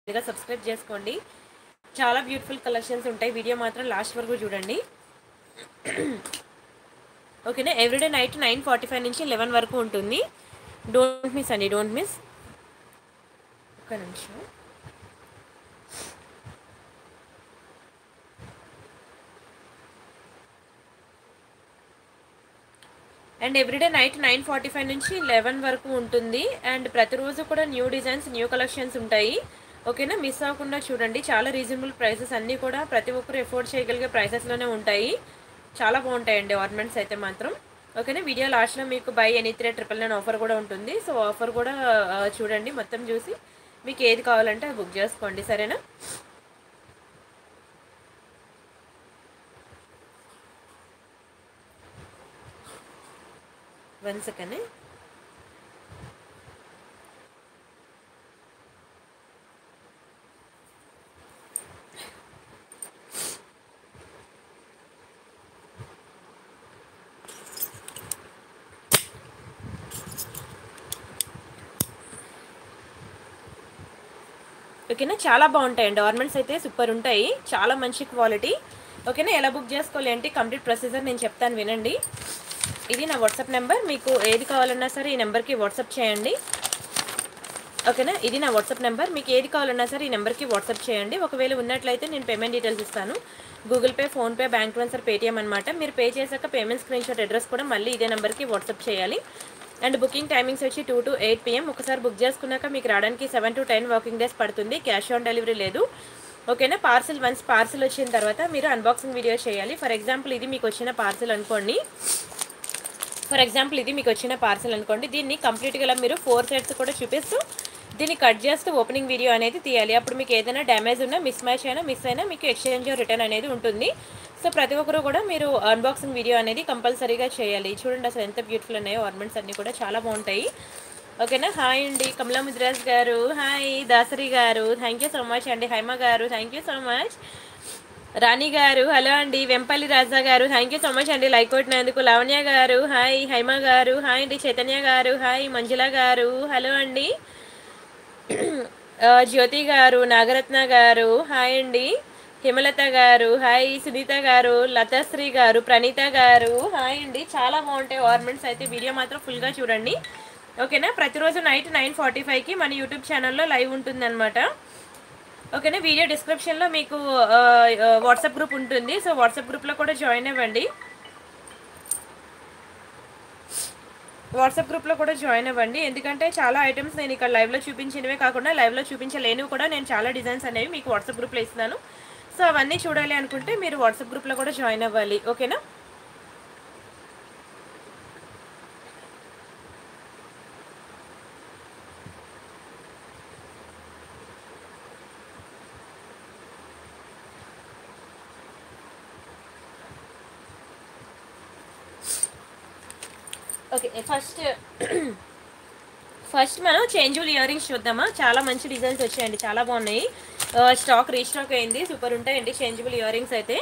ఇదిగా సబ్స్క్రైబ్ చేసుకోండి చాలా బ్యూటిఫుల్ కలెక్షన్స్ ఉంటాయి వీడియో మాత్రం లాస్ట్ వరకు చూడండి ఓకేనా everyday night nine forty five నుంచి లెవెన్ వరకు ఉంటుంది డోంట్ మిస్ అండి డోంట్ మిస్ ఒక్క నిమిషం and everyday night nine forty five నుంచి లెవెన్ వరకు ఉంటుంది అండ్ ప్రతిరోజు కూడా న్యూ డిజైన్స్ న్యూ కలెక్షన్స్ ఉంటాయి ఓకేనా మిస్ అవ్వకుండా చూడండి చాలా రీజనబుల్ ప్రైసెస్ అన్నీ కూడా ప్రతి ఒక్కరు ఎఫోర్డ్ చేయగలిగే ప్రైసెస్లోనే ఉంటాయి చాలా బాగుంటాయండి ఆర్నమెంట్స్ అయితే మాత్రం ఓకేనా వీడియో లాస్ట్లో మీకు buy any three triple nine offer కూడా ఉంటుంది సో ఆఫర్ కూడా ఆ, చూడండి మొత్తం చూసి మీకు ఏది కావాలంటే అది బుక్ చేసుకోండి సరేనా వన్ సెకండ్ ఓకేనా చాలా బాగుంటాయండి ఆర్నమెంట్స్ అయితే సూపర్ ఉంటాయి చాలా మంచి క్వాలిటీ ఓకేనా ఎలా బుక్ చేసుకోవాలి అంటే కంప్లీట్ ప్రొసీజర్ నేను చెప్తాను వినండి ఇది నా వాట్సాప్ నెంబర్ మీకు ఏది కావాలన్నా సరే ఈ నెంబర్కి వాట్సాప్ చేయండి ఓకేనా ఇది నా వాట్సాప్ నెంబర్ మీకు ఏది కావాలన్నా సరే ఈ నెంబర్కి వాట్సాప్ చేయండి ఒకవేళ ఉన్నట్లయితే నేను పేమెంట్ డీటెయిల్స్ ఇస్తాను Google Pay PhonePe bank transfer Paytm అనమాట మీరు పే చేశాక పేమెంట్ స్క్రీన్ షాట్ అడ్రస్ కూడా మళ్ళీ ఇదే నెంబర్కి వాట్సాప్ చేయాలి అండ్ బుకింగ్ టైమింగ్స్ వచ్చి టూ టు ఎయిట్ పిఎం ఒకసారి బుక్ చేసుకున్నాక మీకు రావడానికి seven to ten working days పడుతుంది క్యాష్ ఆన్ డెలివరీ లేదు ఓకేనా పార్సిల్ వన్స్ పార్సిల్ వచ్చిన తర్వాత మీరు అన్బాక్సింగ్ వీడియో చేయాలి ఫర్ ఎగ్జాంపుల్ ఇది మీకు వచ్చిన పార్సిల్ అనుకోండి ఫర్ ఎగ్జాంపుల్ ఇది మీకు వచ్చిన పార్సల్ అనుకోండి దీన్ని కంప్లీట్గా ఇలా మీరు ఫోర్ సైడ్స్ కూడా చూపిస్తూ దీన్ని కట్ చేస్తూ ఓపెనింగ్ వీడియో అనేది తీయాలి అప్పుడు మీకు ఏదైనా డ్యామేజ్ ఉన్నా మిస్ మ్యాచ్ అయినా మిస్ అయినా మీకు ఎక్స్చేంజ్ రిటర్న్ అనేది ఉంటుంది సో ప్రతి ఒక్కరు కూడా మీరు అన్బాక్సింగ్ వీడియో అనేది కంపల్సరీగా చేయాలి చూడండి అసలు ఎంత బ్యూటిఫుల్ ఉన్నాయో ఆర్నమెంట్స్ అన్నీ కూడా చాలా బాగుంటాయి ఓకేనా హాయ్ అండి కమలా ముద్రాజ్ గారు హాయ్ దాసరి గారు థ్యాంక్ యూ సో మచ్ అండి హైమ గారు thank you so much Rani గారు హలో అండి వెంపల్లి రాజా గారు థ్యాంక్ యూ సో మచ్ అండి లైక్ కొట్టినందుకు లావణ్య గారు హాయ్ హైమ గారు హాయ్ అండి చైతన్య గారు హాయ్ మంజుల గారు హలో అండి ఆ, జ్యోతి గారు నాగరత్న గారు హాయ్ అండి హిమలత గారు హాయ్ సునీత గారు లతాశ్రీ గారు ప్రణీత గారు హాయ్ అండి చాలా బాగుంటాయి ఆర్నమెంట్స్ అయితే వీడియో మాత్రం ఫుల్గా చూడండి ఓకేనా ప్రతిరోజు నైట్ నైన్ ఫార్టీ ఫైవ్కి మన యూట్యూబ్ ఛానల్లో లైవ్ ఉంటుందన్నమాట ఓకేనా వీడియో డిస్క్రిప్షన్లో మీకు ఆ, ఆ, వాట్సాప్ గ్రూప్ ఉంటుంది సో వాట్సాప్ గ్రూప్లో కూడా జాయిన్ అవ్వండి వాట్సాప్ గ్రూప్లో కూడా జాయిన్ అవ్వండి ఎందుకంటే చాలా ఐటమ్స్ నేను ఇక్కడ లైవ్లో చూపించినవే కాకుండా లైవ్లో చూపించలేనివి కూడా నేను చాలా డిజైన్స్ అనేవి మీకు వాట్సాప్ గ్రూప్లో ఇస్తున్నాను సో అవన్నీ చూడాలి అనుకుంటే మీరు వాట్సాప్ గ్రూప్లో కూడా జాయిన్ అవ్వాలి ఓకేనా ఓకే ఫస్ట్ ఫస్ట్ మనం చేంజుల్ ఇయర్ రింగ్స్ చూద్దామా చాలా మంచి డిజైన్స్ వచ్చాయండి చాలా బాగున్నాయి ఆ, స్టాక్ రీస్టాక్ అయింది సూపర్ ఉంటాయండి చేంజబుల్ ఇయర్ రింగ్స్ అయితే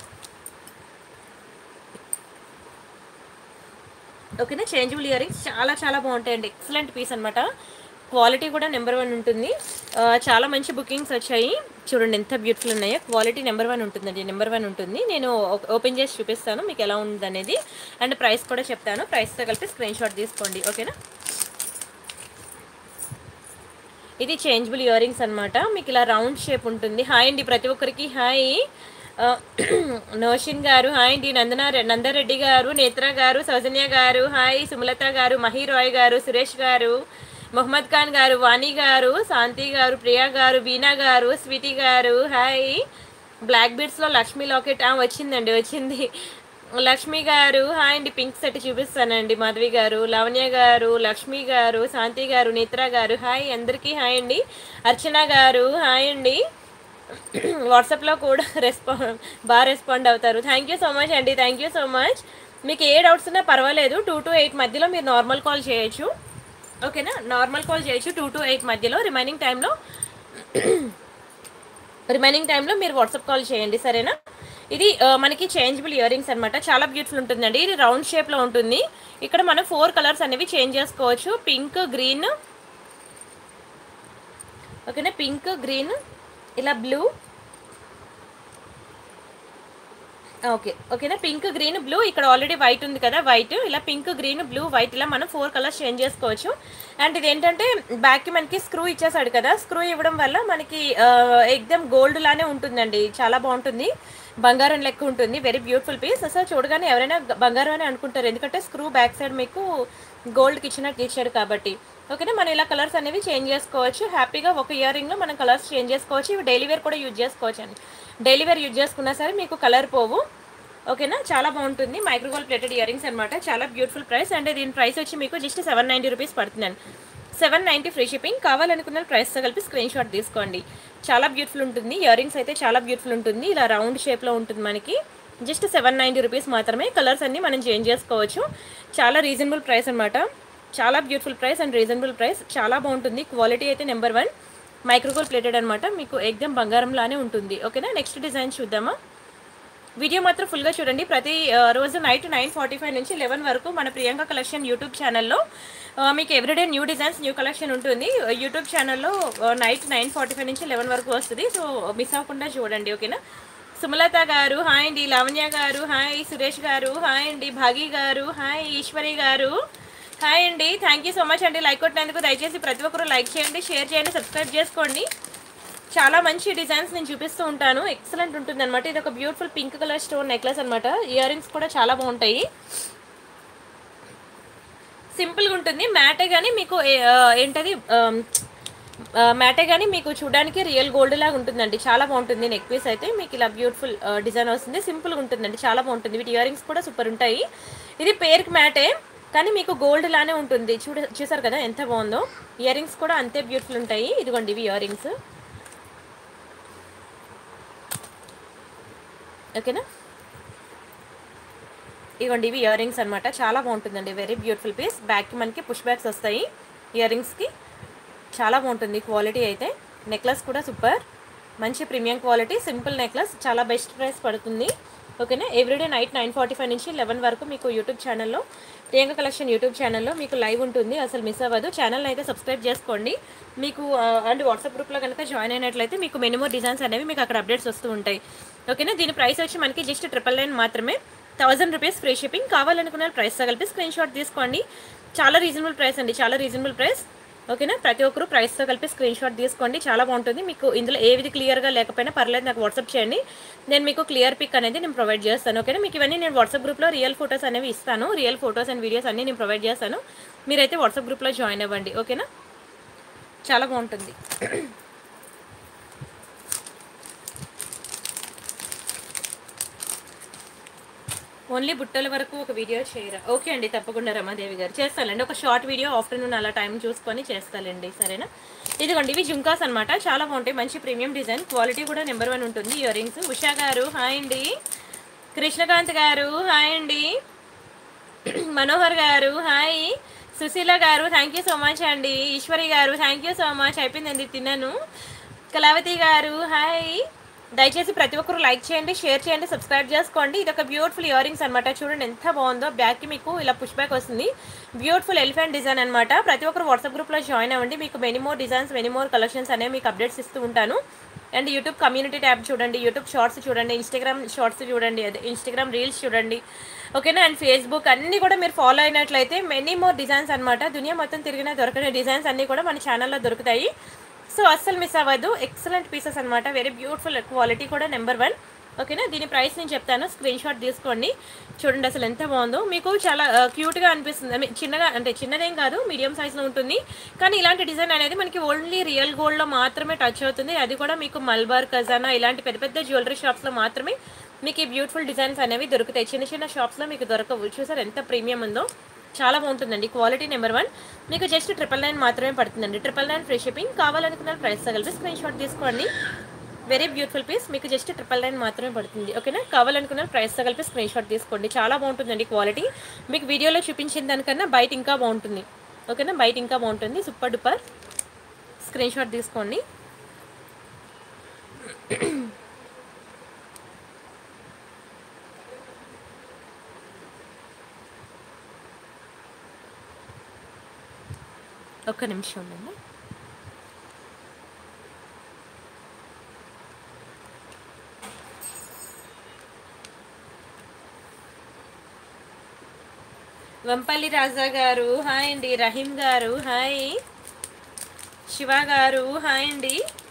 ఓకేనా చేంజబుల్ ఇయర్ రింగ్స్ చాలా చాలా బాగుంటాయండి ఎక్సలెంట్ పీస్ అనమాట క్వాలిటీ కూడా నెంబర్ వన్ ఉంటుంది ఆ, చాలా మంచి బుకింగ్స్ వచ్చాయి చూడండి ఎంత బ్యూటిఫుల్ ఉన్నాయో క్వాలిటీ నెంబర్ వన్ ఉంటుందండి నెంబర్ వన్ ఉంటుంది నేను ఓ- ఓపెన్ చేసి చూపిస్తాను మీకు ఎలా ఉంది అనేది అండ్ ప్రైస్ కూడా చెప్తాను ప్రైస్తో కలిపి స్క్రీన్ షాట్ తీసుకోండి ఓకేనా ఇది చేంజబుల్ ఇయర్ రింగ్స్ అనమాట మీకు ఇలా రౌండ్ షేప్ ఉంటుంది హాయ్ అండి ప్రతి ఒక్కరికి హాయ్ ఆ, నోషిన్ గారు హాయ్ అండి నందన నందరెడ్డి గారు నేత్ర గారు సౌజన్య గారు హాయ్ సుమలత గారు మహి రాయ్ గారు సురేష్ గారు మొహమ్మద్ ఖాన్ గారు వాణి గారు శాంతి గారు ప్రియా గారు వీణా గారు స్వీటీ గారు హాయ్ బ్లాక్ బీడ్స్లో లక్ష్మీ లాకెట్ ఆ, వచ్చిందండి వచ్చింది లక్ష్మి గారు హాయ్ అండి పింక్ సెట్ చూపిస్తానండి మాధవి గారు లావణ్య గారు లక్ష్మి గారు శాంతి గారు నేత్ర గారు హాయ్ అందరికీ హాయ్ అండి అర్చన గారు హాయ్ అండి వాట్సాప్లో కూడా రెస్పాండ్ బాగా రెస్పాండ్ అవుతారు థ్యాంక్ యూ సో మచ్ అండి థ్యాంక్ యూ సో మచ్ మీకు ఏ డౌట్స్ ఉన్నా పర్వాలేదు టూ టు ఎయిట్ మధ్యలో మీరు నార్మల్ కాల్ చేయొచ్చు ఓకేనా నార్మల్ కాల్ చేయొచ్చు టూ టు ఎయిట్ మధ్యలో రిమైనింగ్ టైంలో రిమైనింగ్ టైంలో మీరు వాట్సాప్ కాల్ చేయండి సరేనా ఇది ఆ, మనకి చేంజబుల్ ఇయర్ రింగ్స్ అనమాట చాలా బ్యూటిఫుల్ ఉంటుందండి ఇది రౌండ్ షేప్లో ఉంటుంది ఇక్కడ మనం ఫోర్ కలర్స్ అనేవి చేంజ్ చేసుకోవచ్చు పింక్ గ్రీన్ ఓకేనా పింక్ గ్రీన్ ఇలా బ్లూ ఓకే ఓకేనా పింక్ గ్రీన్ బ్లూ ఇక్కడ ఆల్రెడీ వైట్ ఉంది కదా వైట్ ఇలా పింక్ గ్రీన్ బ్లూ వైట్ ఇలా మనం ఫోర్ కలర్స్ చేంజ్ చేసుకోవచ్చు అండ్ ఇది ఏంటంటే బ్యాక్కి మనకి స్క్రూ ఇచ్చేసాడు కదా స్క్రూ ఇవ్వడం వల్ల మనకి ఎగ్దమ్ గోల్డ్ లానే ఉంటుందండి చాలా బాగుంటుంది బంగారం లెక్క ఉంటుంది వెరీ బ్యూటిఫుల్ పీస్ అసలు చూడగానే ఎవరైనా గ- బంగారం అని అనుకుంటారు ఎందుకంటే స్క్రూ బ్యాక్ సైడ్ మీకు గోల్డ్కి ఇచ్చినట్టు ఇచ్చాడు కాబట్టి ఓకేనా మనం ఇలా కలర్స్ అనేవి చేంజ్ చేసుకోవచ్చు హ్యాపీగా ఒక ఇయర్ రింగ్లో మనం కలర్స్ చేంజ్ చేసుకోవచ్చు ఇవి డైలీ వేర్ కూడా యూజ్ చేసుకోవచ్చు అండి డైలీ వేర్ యూజ్ చేసుకున్నా సరే మీకు కలర్ పోవు ఓకేనా చాలా బాగుంటుంది మైక్రోగోల్ ప్లేటెడ్ ఇయర్ రింగ్స్ అనమాట చాలా బ్యూటిఫుల్ ప్రైస్ అండ్ దీని ప్రైస్ వచ్చి మీకు జస్ట్ సెవెన్ నైంటీ రూపీస్ పడుతుందండి సెవెన్ నైంటీ ఫ్రీ షిప్పింగ్ కావాలనుకున్న ప్రైస్తో కలిపి స్క్రీన్ షాట్ తీసుకోండి చాలా బ్యూటిఫుల్ ఉంటుంది ఇయర్ రింగ్స్ అయితే చాలా బ్యూటిఫుల్ ఉంటుంది ఇలా రౌండ్ షేప్లో ఉంటుంది మనకి జస్ట్ సెవెన్ నైంటీ రూపీస్ మాత్రమే కలర్స్ అన్ని మనం చేంజ్ చేసుకోవచ్చు చాలా రీజనబుల్ ప్రైస్ అనమాట చాలా beautiful price and reasonable price చాలా బాగుంటుంది క్వాలిటీ అయితే నెంబర్ వన్ మైక్రోగోల్ ప్లేటెడ్ అనమాట మీకు ఎగ్దమ్ బంగారంలానే ఉంటుంది ఓకేనా నెక్స్ట్ డిజైన్ చూద్దామా వీడియో మాత్రం ఫుల్గా చూడండి ప్రతి ఆ, రోజు నైట్ నైన్ ఫార్టీ ఫైవ్ నుంచి లెవెన్ వరకు మన ప్రియాంక కలెక్షన్ యూట్యూబ్ ఛానల్లో ఆ, మీకు everyday new designs new collection ఉంటుంది యూట్యూబ్ ఛానల్లో ఆ, నైట్ నైన్ ఫార్టీ ఫైవ్ నుంచి లెవెన్ వరకు వస్తుంది సో మిస్ అవ్వకుండా చూడండి ఓకేనా సుమలత గారు హాయ్ అండి లావణ్య గారు హాయ్ సురేష్ గారు హాయ్ అండి భాగి గారు హాయ్ ఈశ్వరి గారు హాయ్ అండి థ్యాంక్ యూ సో మచ్ అండి లైక్ కొట్టినందుకు దయచేసి ప్రతి ఒక్కరూ లైక్ చేయండి షేర్ చేయండి సబ్స్క్రైబ్ చేసుకోండి చాలా మంచి డిజైన్స్ నేను చూపిస్తూ ఉంటాను ఎక్సలెంట్ ఉంటుంది అనమాట ఇది ఒక beautiful pink colour stone necklace అనమాట ఇయర్ రింగ్స్ కూడా చాలా బాగుంటాయి సింపుల్గా ఉంటుంది మ్యాటే కానీ మీకు ఏ- ఆ, ఏంటది ఆమ్, ఆ, మ్యాటే కానీ మీకు చూడడానికి రియల్ గోల్డ్ లాగా ఉంటుందండి చాలా బాగుంటుంది నెక్ పీస్ అయితే మీకు ఇలా బ్యూటిఫుల్ డిజైన్ వస్తుంది సింపుల్గా ఉంటుందండి చాలా బాగుంటుంది వీటి ఇయర్ రింగ్స్ కూడా సూపర్ ఉంటాయి ఇది పేరుకి మ్యాటే కానీ మీకు గోల్డ్ లానే ఉంటుంది చూడ చూసారు కదా ఎంత బాగుందో ఇయర్ రింగ్స్ కూడా అంతే బ్యూటిఫుల్ ఉంటాయి ఇదిగోండి ఇవి ఇయర్ రింగ్స్ ఓకేనా ఇవ్వండి ఇవి ఇయర్ రింగ్స్ అనమాట చాలా బాగుంటుందండి వెరీ బ్యూటిఫుల్ పీస్ బ్యాక్కి మనకి పుష్ బ్యాగ్స్ వస్తాయి ఇయర్ రింగ్స్కి చాలా బాగుంటుంది క్వాలిటీ అయితే నెక్లెస్ కూడా సూపర్ మంచి ప్రీమియం క్వాలిటీ సింపుల్ నెక్లెస్ చాలా బెస్ట్ ప్రైస్ పడుతుంది ఓకేనా everyday night nine forty five నుంచి లెవెన్ వరకు మీకు యూట్యూబ్ ఛానల్లో ప్రియాంక కలెక్షన్ యూట్యూబ్ ఛానల్లో మీకు లైవ్ ఉంటుంది అసలు మిస్ అవ్వదు ఛానల్ని అయితే సబ్స్క్రైబ్ చేసుకోండి మీకు ఆ, అండ్ వాట్సాప్ గ్రూప్లో కనుక జాయిన్ అయినట్లయితే మీకు మెనిమోర్ డిజైన్స్ అనేవి మీకు అక్కడ అప్డేట్స్ వస్తూ ఉంటాయి ఓకేనా దీని ప్రైస్ వచ్చి మనకి జస్ట్ ట్రిపుల్ నైన్ మాత్రమే థౌసండ్ రూపీస్ ఫ్రీ షిప్పింగ్ కావాలనుకున్న ప్రైస్తో కలిపి స్క్రీన్ షాట్ తీసుకోండి చాలా రీజనబుల్ ప్రైస్ అండి చాలా రీజనబుల్ ప్రైస్ ఓకేనా ప్రతి ఒక్కరు ప్రైస్తో కలిపి స్క్రీన్ షాట్ తీసుకోండి చాలా బాగుంటుంది మీకు ఇందులో ఏది క్లియర్గా లేకపోయినా పర్లేదు నాకు వాట్సాప్ చేయండి నేను మీకు క్లియర్ పిక్ అనేది నేను ప్రొవైడ్ చేస్తాను ఓకేనా మీకు ఇవన్నీ నేను వాట్సాప్ గ్రూప్లో రియల్ ఫొటోస్ అనేవి ఇస్తాను రియల్ ఫొటోస్ అండ్ వీడియోస్ అన్నీ నేను ప్రొవైడ్ చేస్తాను మీరైతే వాట్సాప్ గ్రూప్లో జాయిన్ అవ్వండి ఓకేనా చాలా బాగుంటుంది ఓన్లీ బుట్టల వరకు ఒక వీడియో చేయరా ఓకే అండి తప్పకుండా రమాదేవి గారు చేస్తానండి ఒక షార్ట్ వీడియో ఆఫ్టర్నూన్ అలా టైం చూసుకొని చేస్తానండి సరేనా ఇదిగోండి ఇవి జుంకాస్ అనమాట చాలా బాగుంటాయి మంచి ప్రీమియం డిజైన్ క్వాలిటీ కూడా నెంబర్ వన్ ఉంటుంది ఇయర్ రింగ్స్ ఉషా గారు హాయ్ అండి కృష్ణకాంత్ గారు హాయ్ అండి మనోహర్ గారు హాయ్ సుశీల గారు థ్యాంక్ యూ సో మచ్ అండి ఈశ్వరి గారు థ్యాంక్ యూ సో మచ్ అయిపోయిందండి తిన్నాను కళావతి గారు హాయ్ దయచేసి ప్రతి ఒక్కరు లైక్ చేయండి షేర్ చేయండి సబ్స్క్రైబ్ చేసుకోండి ఇది ఒక బ్యూటిఫుల్ ఇయర్ రింగ్స్ అనమాట చూడండి ఎంత బాగుందో బ్యాక్కి మీకు ఇలా పుష్ బ్యాక్ వస్తుంది బ్యూటిఫుల్ ఎలిఫెంట్ డిజైన్ అనమాట ప్రతి ఒక్కరు వాట్సాప్ గ్రూప్లో జాయిన్ అవ్వండి మీకు many more designs many more collections అనేవి మీకు అప్డేట్స్ ఇస్తూ ఉంటాను అండ్ యూట్యూబ్ కమ్యూనిటీ ట్యాబ్ చూడండి యూట్యూబ్ షార్ట్స్ చూడండి ఇన్స్టాగ్రామ్ షార్ట్స్ చూడండి అదే ఇన్స్టాగ్రామ్ రీల్స్ చూడండి ఓకేనా అండ్ ఫేస్బుక్ అన్నీ కూడా మీరు ఫాలో అయినట్లయితే మెనీ మోర్ డిజైన్స్ అనమాట దునియా మొత్తం తిరిగిన దొరకని డిజైన్స్ అన్నీ కూడా మన ఛానల్లో దొరుకుతాయి సో అస్సలు మిస్ అవ్వద్దు ఎక్సలెంట్ పీసెస్ అనమాట వెరీ బ్యూటిఫుల్ క్వాలిటీ కూడా నెంబర్ వన్ ఓకేనా దీని ప్రైస్ నేను చెప్తాను స్క్రీన్ షాట్ తీసుకోండి చూడండి అసలు ఎంత బాగుందో మీకు చాలా క్యూట్గా అనిపిస్తుంది I mean, చిన్నగా అంటే చిన్నదేం కాదు మీడియం సైజ్లో ఉంటుంది కానీ ఇలాంటి డిజైన్ అనేది మనకి ఓన్లీ రియల్ గోల్డ్లో మాత్రమే టచ్ అవుతుంది అది కూడా మీకు మల్బార్ ఖజానా ఇలాంటి పెద్ద పెద్ద జ్యువెలరీ షాప్స్లో మాత్రమే మీకు ఈ బ్యూటిఫుల్ డిజైన్స్ అనేవి దొరుకుతాయి చిన్న చిన్న షాప్స్లో మీకు దొరకవు చూసారు ఎంత ప్రీమియం ఉందో చాలా బాగుంటుందండి క్వాలిటీ నెంబర్ వన్ మీకు జస్ట్ ట్రిపుల్ నైన్ మాత్రమే పడుతుందండి ట్రిపుల్ నైన్ ఫ్రీ షిప్పింగ్ కావాలనుకున్న ప్రైస్ తగిలిపి స్క్రీన్ షాట్ తీసుకోండి వెరీ బ్యూటిఫుల్ పీస్ మీకు జస్ట్ ట్రిపుల్ నైన్ మాత్రమే పడుతుంది ఓకేనా కావాలనుకున్న ప్రైస్ తగిలిపి స్క్రీన్ షాట్ తీసుకోండి చాలా బాగుంటుందండి క్వాలిటీ మీకు వీడియోలో చూపించిన దానికన్నా బయట ఇంకా బాగుంటుంది ఓకేనా బయట ఇంకా బాగుంటుంది సూపర్ డూపర్ స్క్రీన్ షాట్ తీసుకోండి ఒక్క నిమిషం ఉండండి వంపల్లి రాజా గారు హాయ్ అండి రహీం గారు హాయ్ శివ గారు హాయ్ అండి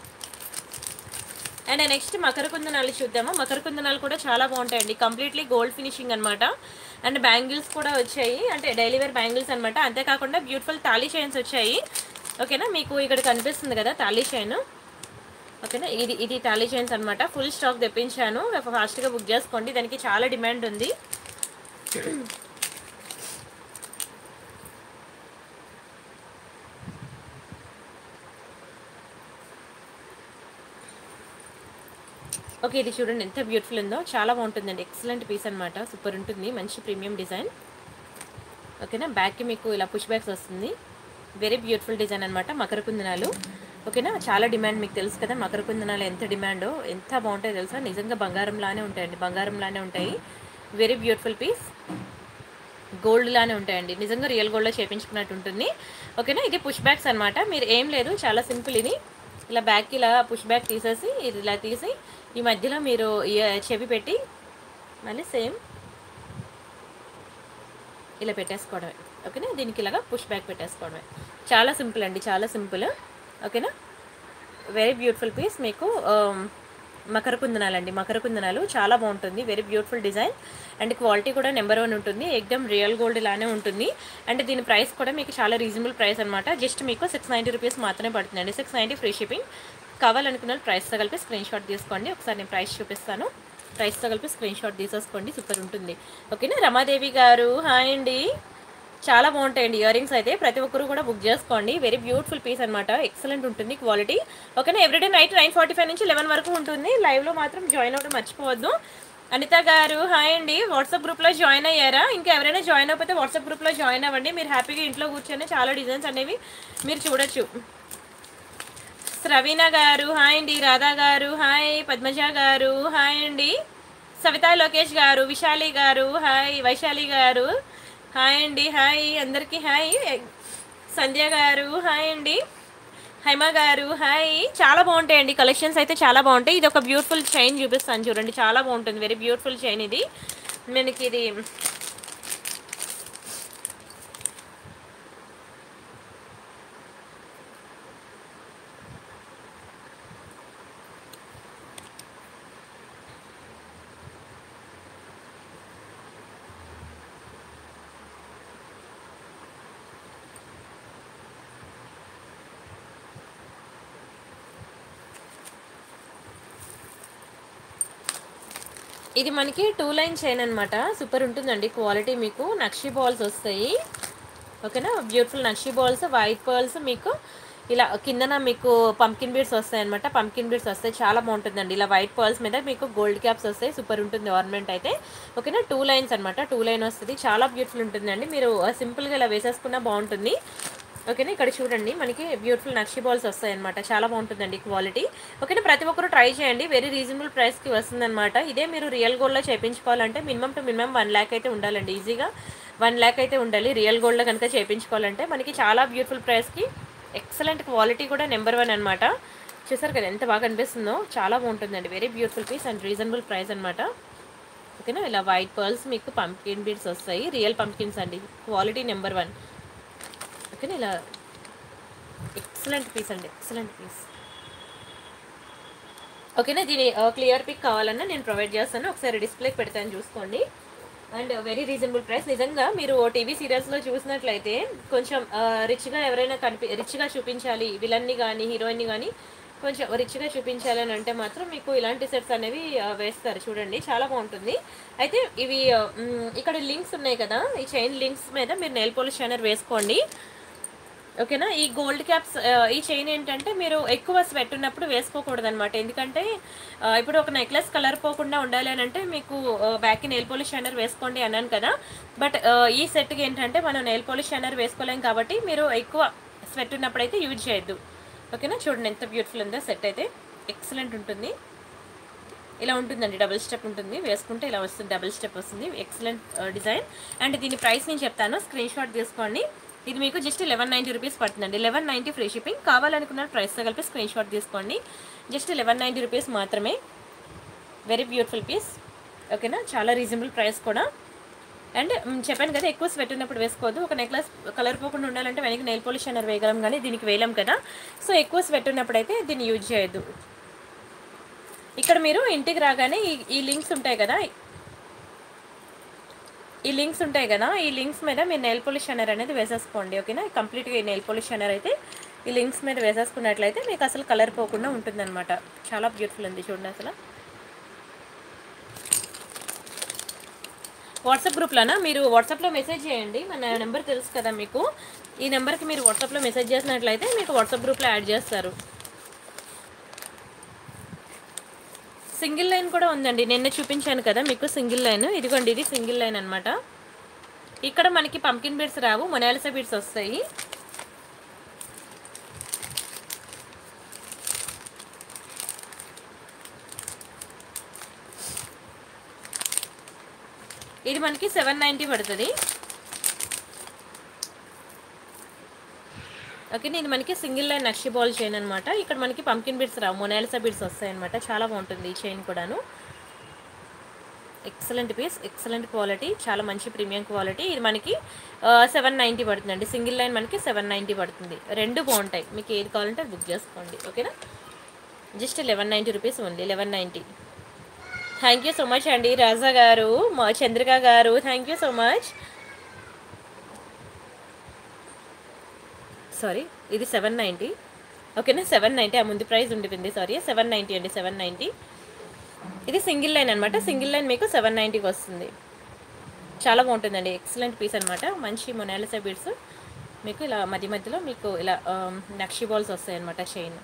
అండ్ నెక్స్ట్ మకర కుందనాలు చూద్దాము మకర కుందనాలు కూడా చాలా బాగుంటాయండి కంప్లీట్లీ గోల్డ్ ఫినిషింగ్ అనమాట అండ్ బ్యాంగిల్స్ కూడా వచ్చాయి అంటే డైలీ వేర్ బ్యాంగిల్స్ అనమాట అంతేకాకుండా బ్యూటిఫుల్ తాళీ చైన్స్ వచ్చాయి ఓకేనా మీకు ఇక్కడ కనిపిస్తుంది కదా తాళీ చైన్ ఓకేనా ఇది ఇది తాళీ చైన్స్ అనమాట ఫుల్ స్టాక్ తెప్పించాను ఫాస్ట్గా బుక్ చేసుకోండి దానికి చాలా డిమాండ్ ఉంది ఓకే ఇది చూడండి ఎంత బ్యూటిఫుల్ ఉందో చాలా బాగుంటుందండి ఎక్సలెంట్ పీస్ అనమాట సూపర్ ఉంటుంది మంచి ప్రీమియం డిజైన్ ఓకేనా బ్యాక్కి మీకు ఇలా పుష్ బ్యాగ్స్ వస్తుంది వెరీ బ్యూటిఫుల్ డిజైన్ అనమాట మకర కుందనాలు ఓకేనా చాలా డిమాండ్ మీకు తెలుసు కదా మకర కుందనాలు ఎంత డిమాండో ఎంత బాగుంటాయో తెలుసా నిజంగా బంగారంలానే ఉంటాయండి బంగారంలానే ఉంటాయి వెరీ బ్యూటిఫుల్ పీస్ గోల్డ్ లానే ఉంటాయండి నిజంగా రియల్ గోల్డ్లో చేపించుకున్నట్టు ఉంటుంది ఓకేనా ఇది పుష్ బ్యాగ్స్ అనమాట మీరు ఏం లేదు చాలా సింపుల్ ఇది ఇలా బ్యాగ్కి ఇలా పుష్ బ్యాగ్ తీసేసి ఇది ఇలా తీసి ఈ మధ్యలో మీరు ఇయ- చెవి పెట్టి మళ్ళీ సేమ్ ఇలా పెట్టేసుకోవడమే ఓకేనా దీనికి ఇలాగా పుష్ బ్యాక్ పెట్టేసుకోవడమే చాలా సింపుల్ అండి చాలా సింపుల్ ఓకేనా వెరీ బ్యూటిఫుల్ పీస్ మీకు ఆమ్, మకర కుందనాలు అండి మకర కుందనాలు చాలా బాగుంటుంది very beautiful design and quality కూడా నెంబర్ వన్ ఉంటుంది ఎక్దమ్ రియల్ గోల్డ్ లానే ఉంటుంది అండ్ దీని ప్రైస్ కూడా మీకు చాలా రీజనబుల్ ప్రైస్ అనమాట జస్ట్ మీకు సిక్స్ నైంటీ రూపీస్ మాత్రమే పడుతుందండి సిక్స్ నైంటీ ఫ్రీ షిప్పింగ్ కావాలనుకున్న వాళ్ళు ప్రైస్తో కలిపి స్క్రీన్ షాట్ తీసుకోండి ఒకసారి నేను ప్రైస్ చూపిస్తాను ప్రైస్తో కలిపి స్క్రీన్ షాట్ తీసేసుకోండి సూపర్ ఉంటుంది ఓకేనా రమాదేవి గారు హాయ్ అండి చాలా బాగుంటాయండి ఇయర్ రింగ్స్ అయితే ప్రతి ఒక్కరు కూడా బుక్ చేసుకోండి వెరీ బ్యూటిఫుల్ పీస్ అనమాట ఎక్సలెంట్ ఉంటుంది క్వాలిటీ ఓకేనా everyday night nine forty five నుంచి లెవెన్ వరకు ఉంటుంది లైవ్లో మాత్రం జాయిన్ అవ్వడం మర్చిపోవద్దు అనిత గారు హాయ్ అండి వాట్సాప్ గ్రూప్లో జాయిన్ అయ్యారా ఇంకా ఎవరైనా జాయిన్ అయిపోతే వాట్సాప్ గ్రూప్లో జాయిన్ అవ్వండి మీరు హ్యాపీగా ఇంట్లో కూర్చొని చాలా డిజైన్స్ అనేవి మీరు చూడొచ్చు రవీణ గారు హాయ్ అండి రాధా గారు హాయ్ పద్మజ గారు హాయ్ అండి సవితా లోకేష్ గారు విశాలి గారు హాయ్ వైశాలి గారు హాయ్ అండి హాయ్ అందరికీ హాయ్ సంధ్య గారు హాయ్ అండి హైమ గారు హాయ్ చాలా బాగుంటాయండి కలెక్షన్స్ అయితే చాలా బాగుంటాయి ఇది ఒక బ్యూటిఫుల్ చైన్ చూపిస్తాను చూడండి చాలా బాగుంటుంది వెరీ బ్యూటిఫుల్ చైన్ ఇది మనకి ఇది ఇది మనకి టూ లైన్ చైన్ అనమాట సూపర్ ఉంటుందండి క్వాలిటీ మీకు నక్షి బాల్స్ వస్తాయి ఓకేనా beautiful nakshi balls white pearls మీకు ఇలా కిందన మీకు పంకిన్ బీడ్స్ వస్తాయి అనమాట పంకిన్ బీడ్స్ వస్తాయి చాలా బాగుంటుందండి ఇలా వైట్ పర్ల్స్ మీద మీకు గోల్డ్ క్యాప్స్ వస్తాయి సూపర్ ఉంటుంది ఆర్నమెంట్ అయితే ఓకేనా టూ లైన్స్ అనమాట టూ లైన్ వస్తుంది చాలా బ్యూటిఫుల్ ఉంటుందండి మీరు సింపుల్గా ఇలా వేసేసుకున్నా బాగుంటుంది ఓకేనా ఇక్కడ చూడండి మనకి బ్యూటిఫుల్ నక్షి బాల్స్ వస్తాయి అనమాట చాలా బాగుంటుందండి క్వాలిటీ ఓకేనా ప్రతి ఒక్కరు ట్రై చేయండి వెరీ రీజనబుల్ ప్రైస్కి వస్తుందన్నమాట ఇదే మీరు రియల్ గోల్డ్లో చేయించుకోవాలంటే minimum two minimum one lakh అయితే ఉండాలండి ఈజీగా వన్ ల్యాక్ అయితే ఉండాలి రియల్ గోల్డ్లో కనుక చేయించుకోవాలంటే మనకి చాలా బ్యూటిఫుల్ ప్రైస్కి ఎక్సలెంట్ క్వాలిటీ కూడా నెంబర్ వన్ అనమాట చూసారు కదా ఎంత బాగా అనిపిస్తుందో చాలా బాగుంటుందండి very beautiful piece and reasonable price అనమాట ఓకేనా ఇలా వైట్ పర్ల్స్ మీకు పంకిన్ బీడ్స్ వస్తాయి రియల్ పంకిన్స్ అండి క్వాలిటీ నెంబర్ వన్ ఓకేనా ఇలా ఎక్సలెంట్ పీస్ అండి ఎక్సలెంట్ పీస్ ఓకేనా దీని క్లియర్ పిక్ కావాలన్నా నేను ప్రొవైడ్ చేస్తాను ఒకసారి డిస్ప్లేకి పెడతాను చూసుకోండి అండ్ వెరీ రీజనబుల్ ప్రైస్ నిజంగా మీరు టీవీ సీరియల్స్లో చూసినట్లయితే కొంచెం రిచ్గా ఎవరైనా కనిపి రిచ్గా చూపించాలి విలన్ని కానీ హీరోయిన్ని కానీ కొంచెం రిచ్గా చూపించాలి అని అంటే మాత్రం మీకు ఇలాంటి సెట్స్ అనేవి ఆ, వేస్తారు చూడండి చాలా బాగుంటుంది అయితే ఇవి ఆ, మ్, ఇక్కడ లింక్స్ ఉన్నాయి కదా ఈ చైన్ లింక్స్ మీద మీరు నెయిల్ పోలిష్ షైనర్ వేసుకోండి ఓకేనా ఈ గోల్డ్ క్యాప్స్ ఆ, ఈ చైన్ ఏంటంటే మీరు ఎక్కువ స్వెట్ ఉన్నప్పుడు వేసుకోకూడదు అనమాట ఎందుకంటే ఆ, ఇప్పుడు ఒక నెక్లెస్ కలర్ పోకుండా ఉండాలి అని అంటే మీకు బ్యాక్ నెయిల్ పాలిష్ షైనర్ వేసుకోండి అన్నాను కదా బట్ ఈ సెట్కి ఏంటంటే మనం నెయిల్ పాలిష్ షైనర్ వేసుకోలేం కాబట్టి మీరు ఎక్కువ స్వెట్ ఉన్నప్పుడు అయితే యూజ్ చేయొద్దు ఓకేనా చూడండి ఎంత బ్యూటిఫుల్ ఉందో సెట్ అయితే ఎక్సలెంట్ ఉంటుంది ఇలా ఉంటుందండి డబుల్ స్టెప్ ఉంటుంది వేసుకుంటే ఇలా వస్తుంది డబుల్ స్టెప్ వస్తుంది ఎక్సలెంట్ డిజైన్ అండ్ దీని ప్రైస్ నేను చెప్తాను స్క్రీన్ షాట్ తీసుకోండి ఇది మీకు జస్ట్ లెవెన్ నైంటీ రూపీస్ పడుతుందండి లెవెన్ నైంటీ ఫ్రీ షిప్పింగ్ కావాలనుకున్న ప్రైస్తో కలిపి స్క్రీన్ షాట్ తీసుకోండి జస్ట్ లెవెన్ నైంటీ రూపీస్ మాత్రమే వెరీ బ్యూటిఫుల్ పీస్ ఓకేనా చాలా రీజనబుల్ ప్రైస్ కూడా అండ్ మ్, చెప్పాను కదా ఎక్కువ స్వెట్ ఉన్నప్పుడు వేసుకోవద్దు ఒక నెక్లెస్ కలర్ పోకుండా ఉండాలంటే వెనక్కి నెయిల్ పాలిష్ అనేది వేయగలం కానీ దీనికి వేయలేం కదా సో ఎక్కువ స్వెట్ ఉన్నప్పుడు అయితే దీన్ని యూజ్ చేయొద్దు ఇక్కడ మీరు ఇంటికి రాగానే ఈ ఈ లింక్స్ ఉంటాయి కదా ఈ లింక్స్ ఉంటాయి కదా ఈ లింక్స్ మీద మీరు నెయిల్ పాలిష్ షనర్ అనేది వేసేసుకోండి ఓకేనా కంప్లీట్గా ఈ నెయిల్ పాలిష్ షనర్ అయితే ఈ లింక్స్ మీద వేసేసుకున్నట్లయితే మీకు అసలు కలర్ పోకుండా ఉంటుందన్నమాట చాలా బ్యూటిఫుల్ ఉంది చూడండి అసలు వాట్సాప్ గ్రూప్లోనా మీరు వాట్సాప్లో మెసేజ్ చేయండి మన నెంబర్ తెలుసు కదా మీకు ఈ నెంబర్కి మీరు వాట్సాప్లో మెసేజ్ చేసినట్లయితే మీకు వాట్సాప్ గ్రూప్లో యాడ్ చేస్తారు సింగిల్ లైన్ కూడా ఉందండి నిన్న చూపించాను కదా మీకు సింగిల్ లైన్ ఇదిగోండి ఇది సింగిల్ లైన్ అన్నమాట ఇక్కడ మనకి పంకిన్ బీడ్స్ రావు మొనాలిసా బీడ్స్ వస్తాయి ఇది మనకి సెవెన్ నైంటీ పడుతుంది ఓకే ఇది మనకి single line nakshi ball chain అనమాట ఇక్కడ మనకి పంకిన్ బీడ్స్ రావు మొనాలిసా బీడ్స్ వస్తాయి అనమాట చాలా బాగుంటుంది ఈ చైన్ కూడాను ఎక్సలెంట్ పీస్ ఎక్సలెంట్ క్వాలిటీ చాలా మంచి ప్రీమియం క్వాలిటీ ఇది మనకి సెవెన్ నైంటీ పడుతుందండి సింగిల్ లైన్ మనకి సెవెన్ నైంటీ పడుతుంది రెండు బాగుంటాయి మీకు ఏది కావాలంటే అది బుక్ చేసుకోండి ఓకేనా జస్ట్ లెవెన్ నైంటీ రూపీస్ ఉంది eleven ninety thank you so much అండి రాజా గారు మా చంద్రిక గారు thank you so much sorry ఇది సెవెన్ నైంటీ ఓకేనా సెవెన్ నైంటీ ఆ ముందు ప్రైస్ ఉండిపోయింది సారీ సెవెన్ నైంటీ అండి సెవెన్ నైంటీ ఇది సింగిల్ లైన్ అనమాట సింగిల్ లైన్ మీకు సెవెన్ నైంటీకి వస్తుంది చాలా బాగుంటుందండి ఎక్సలెంట్ పీస్ అనమాట మంచి మొనాలిసా బీడ్స్ మీకు ఇలా మధ్య మధ్యలో మీకు ఇలా ఆమ్, నక్షి బాల్స్ వస్తాయి అనమాట చైన్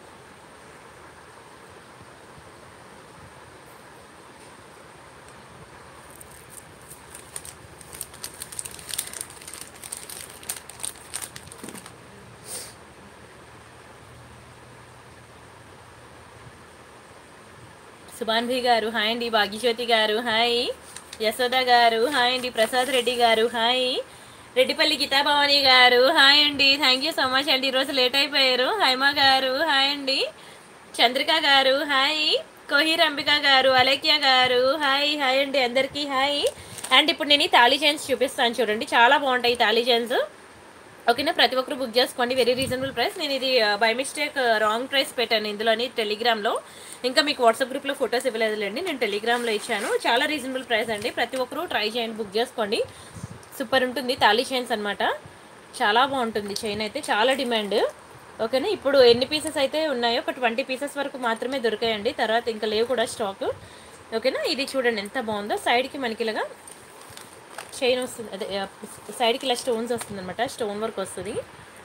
సుభాన్వి గారు హాయ్ అండి భాగ్యజ్యోతి గారు హాయ్ యశోద గారు హాయ్ అండి ప్రసాద్ రెడ్డి గారు హాయ్ రెడ్డిపల్లి గీతాభవాని గారు హాయ్ అండి థ్యాంక్ యూ సో మచ్ అండి ఈరోజు లేట్ అయిపోయారు హైమా గారు హాయ్ అండి చంద్రిక గారు హాయ్ కోహిర్ అంబిక గారు అలేఖ్య గారు హాయ్ హాయ్ అండి అందరికీ హాయ్ అండ్ ఇప్పుడు నేను ఈ తాళీ చైన్స్ చూపిస్తాను చూడండి చాలా బాగుంటాయి ఈ తాళీ చైన్స్ ఓకేనా ప్రతి ఒక్కరు బుక్ చేసుకోండి వెరీ రీజనబుల్ ప్రైస్ నేను ఇది బై మిస్టేక్ రాంగ్ ప్రైస్ పెట్టాను ఇందులోని టెలిగ్రామ్లో ఇంకా మీకు వాట్సాప్ గ్రూప్లో ఫొటోస్ ఇవ్వలేదులేండి నేను టెలిగ్రామ్లో ఇచ్చాను చాలా రీజనబుల్ ప్రైస్ అండి ప్రతి ఒక్కరు ట్రై చేయండి బుక్ చేసుకోండి సూపర్ ఉంటుంది తాళీ చైన్స్ అనమాట చాలా బాగుంటుంది చైన్ అయితే చాలా డిమాండ్ ఓకేనా ఇప్పుడు ఎన్ని పీసెస్ అయితే ఉన్నాయో ఒక ట్వంటీ పీసెస్ వరకు మాత్రమే దొరికాయండి తర్వాత ఇంకా లేవు కూడా స్టాక్ ఓకేనా ఇది చూడండి ఎంత బాగుందో సైడ్కి మనకి ఇలాగా చైన్ వస్తుంది అదే ఆ, సైడ్కి ఇలా స్టోన్స్ వస్తుంది అనమాట స్టోన్ వర్క్ వస్తుంది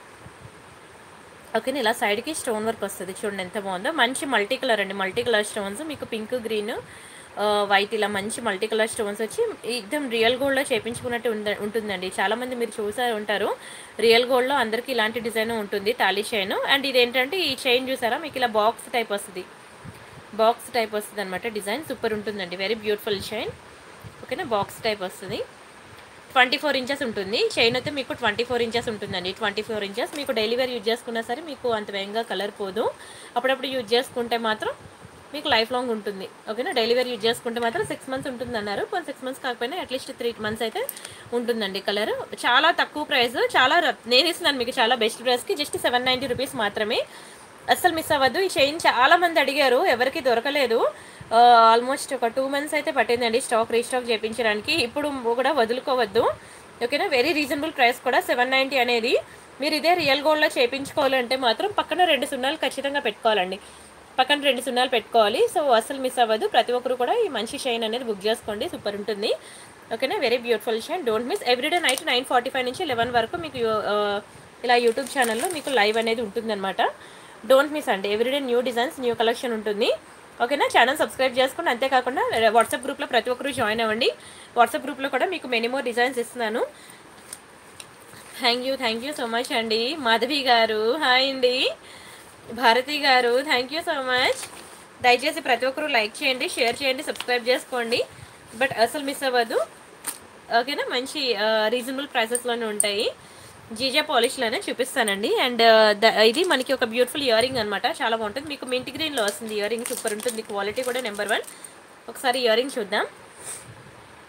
ఓకేనా ఇలా సైడ్కి స్టోన్ వర్క్ వస్తుంది చూడండి ఎంత బాగుందో మంచి మల్టీ కలర్ అండి మల్టీ కలర్ స్టోన్స్ మీకు పింక్ గ్రీన్ వైట్ ఇలా మంచి మల్టీ కలర్ స్టోన్స్ వచ్చి एकदम రియల్ గోల్డ్లో చేపించుకున్నట్టు ఉంద ఉంటుందండి చాలామంది మీరు చూసే ఉంటారు రియల్ గోల్డ్లో అందరికీ ఇలాంటి డిజైన్ ఉంటుంది తాళీ చైన్ అండ్ ఇదేంటంటే ఈ చైన్ చూసారా మీకు ఇలా బాక్స్ టైప్ వస్తుంది బాక్స్ టైప్ వస్తుంది అనమాట డిజైన్ సూపర్ ఉంటుందండి వెరీ బ్యూటిఫుల్ చైన్ ఓకేనా బాక్స్ టైప్ వస్తుంది ట్వంటీ ఫోర్ ఇంచెస్ ఉంటుంది చైన్ అయితే మీకు ట్వంటీ ఫోర్ ఇంచెస్ ఉంటుందండి ట్వంటీ ఫోర్ ఇంచెస్ మీకు డైలీ వేర్ యూజ్ చేసుకున్నా సరే మీకు అంత వేగంగా కలర్ పోదు అప్పుడప్పుడు యూజ్ చేసుకుంటే మాత్రం మీకు లైఫ్ లాంగ్ ఉంటుంది ఓకేనా డైలీ వేర్ యూజ్ చేసుకుంటే మాత్రం సిక్స్ మంత్స్ ఉంటుంది అన్నారు కొన్ని సిక్స్ మంత్స్ కాకపోయినా అట్లీస్ట్ త్రీ మంత్స్ అయితే ఉంటుందండి కలర్ చాలా తక్కువ ప్రైస్ చాలా ర- నేను ఇస్తున్నాను మీకు చాలా బెస్ట్ ప్రైస్కి జస్ట్ సెవెన్ నైంటీ రూపీస్ మాత్రమే అస్సలు మిస్ అవ్వద్దు ఈ చైన్ చాలా మంది అడిగారు ఎవరికి దొరకలేదు ఆల్మోస్ట్ ఒక టూ మంత్స్ అయితే పట్టిందండి స్టాక్ రీస్టాక్ చేయించడానికి ఇప్పుడు కూడా వదులుకోవద్దు ఓకేనా వెరీ రీజనబుల్ ప్రైస్ కూడా సెవెన్ నైంటీ అనేది మీరు ఇదే రియల్ గోల్డ్లో చేయించుకోవాలంటే మాత్రం పక్కన రెండు సున్నాలు ఖచ్చితంగా పెట్టుకోవాలండి పక్కన రెండు సున్నాలు పెట్టుకోవాలి సో అసలు మిస్ అవ్వదు ప్రతి ఒక్కరు కూడా ఈ మంచి షైన్ అనేది బుక్ చేసుకోండి సూపర్ ఉంటుంది ఓకేనా very beautiful shine don't miss everyday night nine forty five నుంచి లెవెన్ వరకు మీకు ఆ, ఇలా యూట్యూబ్ ఛానల్లో మీకు లైవ్ అనేది ఉంటుందన్నమాట డోంట్ మిస్ అండి everyday new designs new collection ఉంటుంది ఓకేనా ఛానల్ సబ్స్క్రైబ్ చేసుకుని అంతేకాకుండా వాట్సాప్ గ్రూప్లో ప్రతి ఒక్కరు జాయిన్ అవ్వండి వాట్సాప్ గ్రూప్లో కూడా మీకు మెనీ మోర్ డిజైన్స్ ఇస్తున్నాను thank you thank you so much అండి మాధవి గారు హాయ్ అండి భారతి గారు థ్యాంక్ యూ సో మచ్ దయచేసి ప్రతి ఒక్కరు లైక్ చేయండి షేర్ చేయండి సబ్స్క్రైబ్ చేసుకోండి బట్ అసలు మిస్ అవ్వదు ఓకేనా మంచి రీజనబుల్ ప్రైసెస్లోనే ఉంటాయి జీజే పాలిష్లోనే చూపిస్తానండి అండ్ ఇది మనకి ఒక బ్యూటిఫుల్ ఇయర్ రింగ్ అనమాట చాలా బాగుంటుంది మీకు మింటి గ్రీన్లో వస్తుంది ఇయర్ రింగ్ సూపర్ ఉంటుంది క్వాలిటీ కూడా నెంబర్ వన్ ఒకసారి ఇయర్ రింగ్ చూద్దాం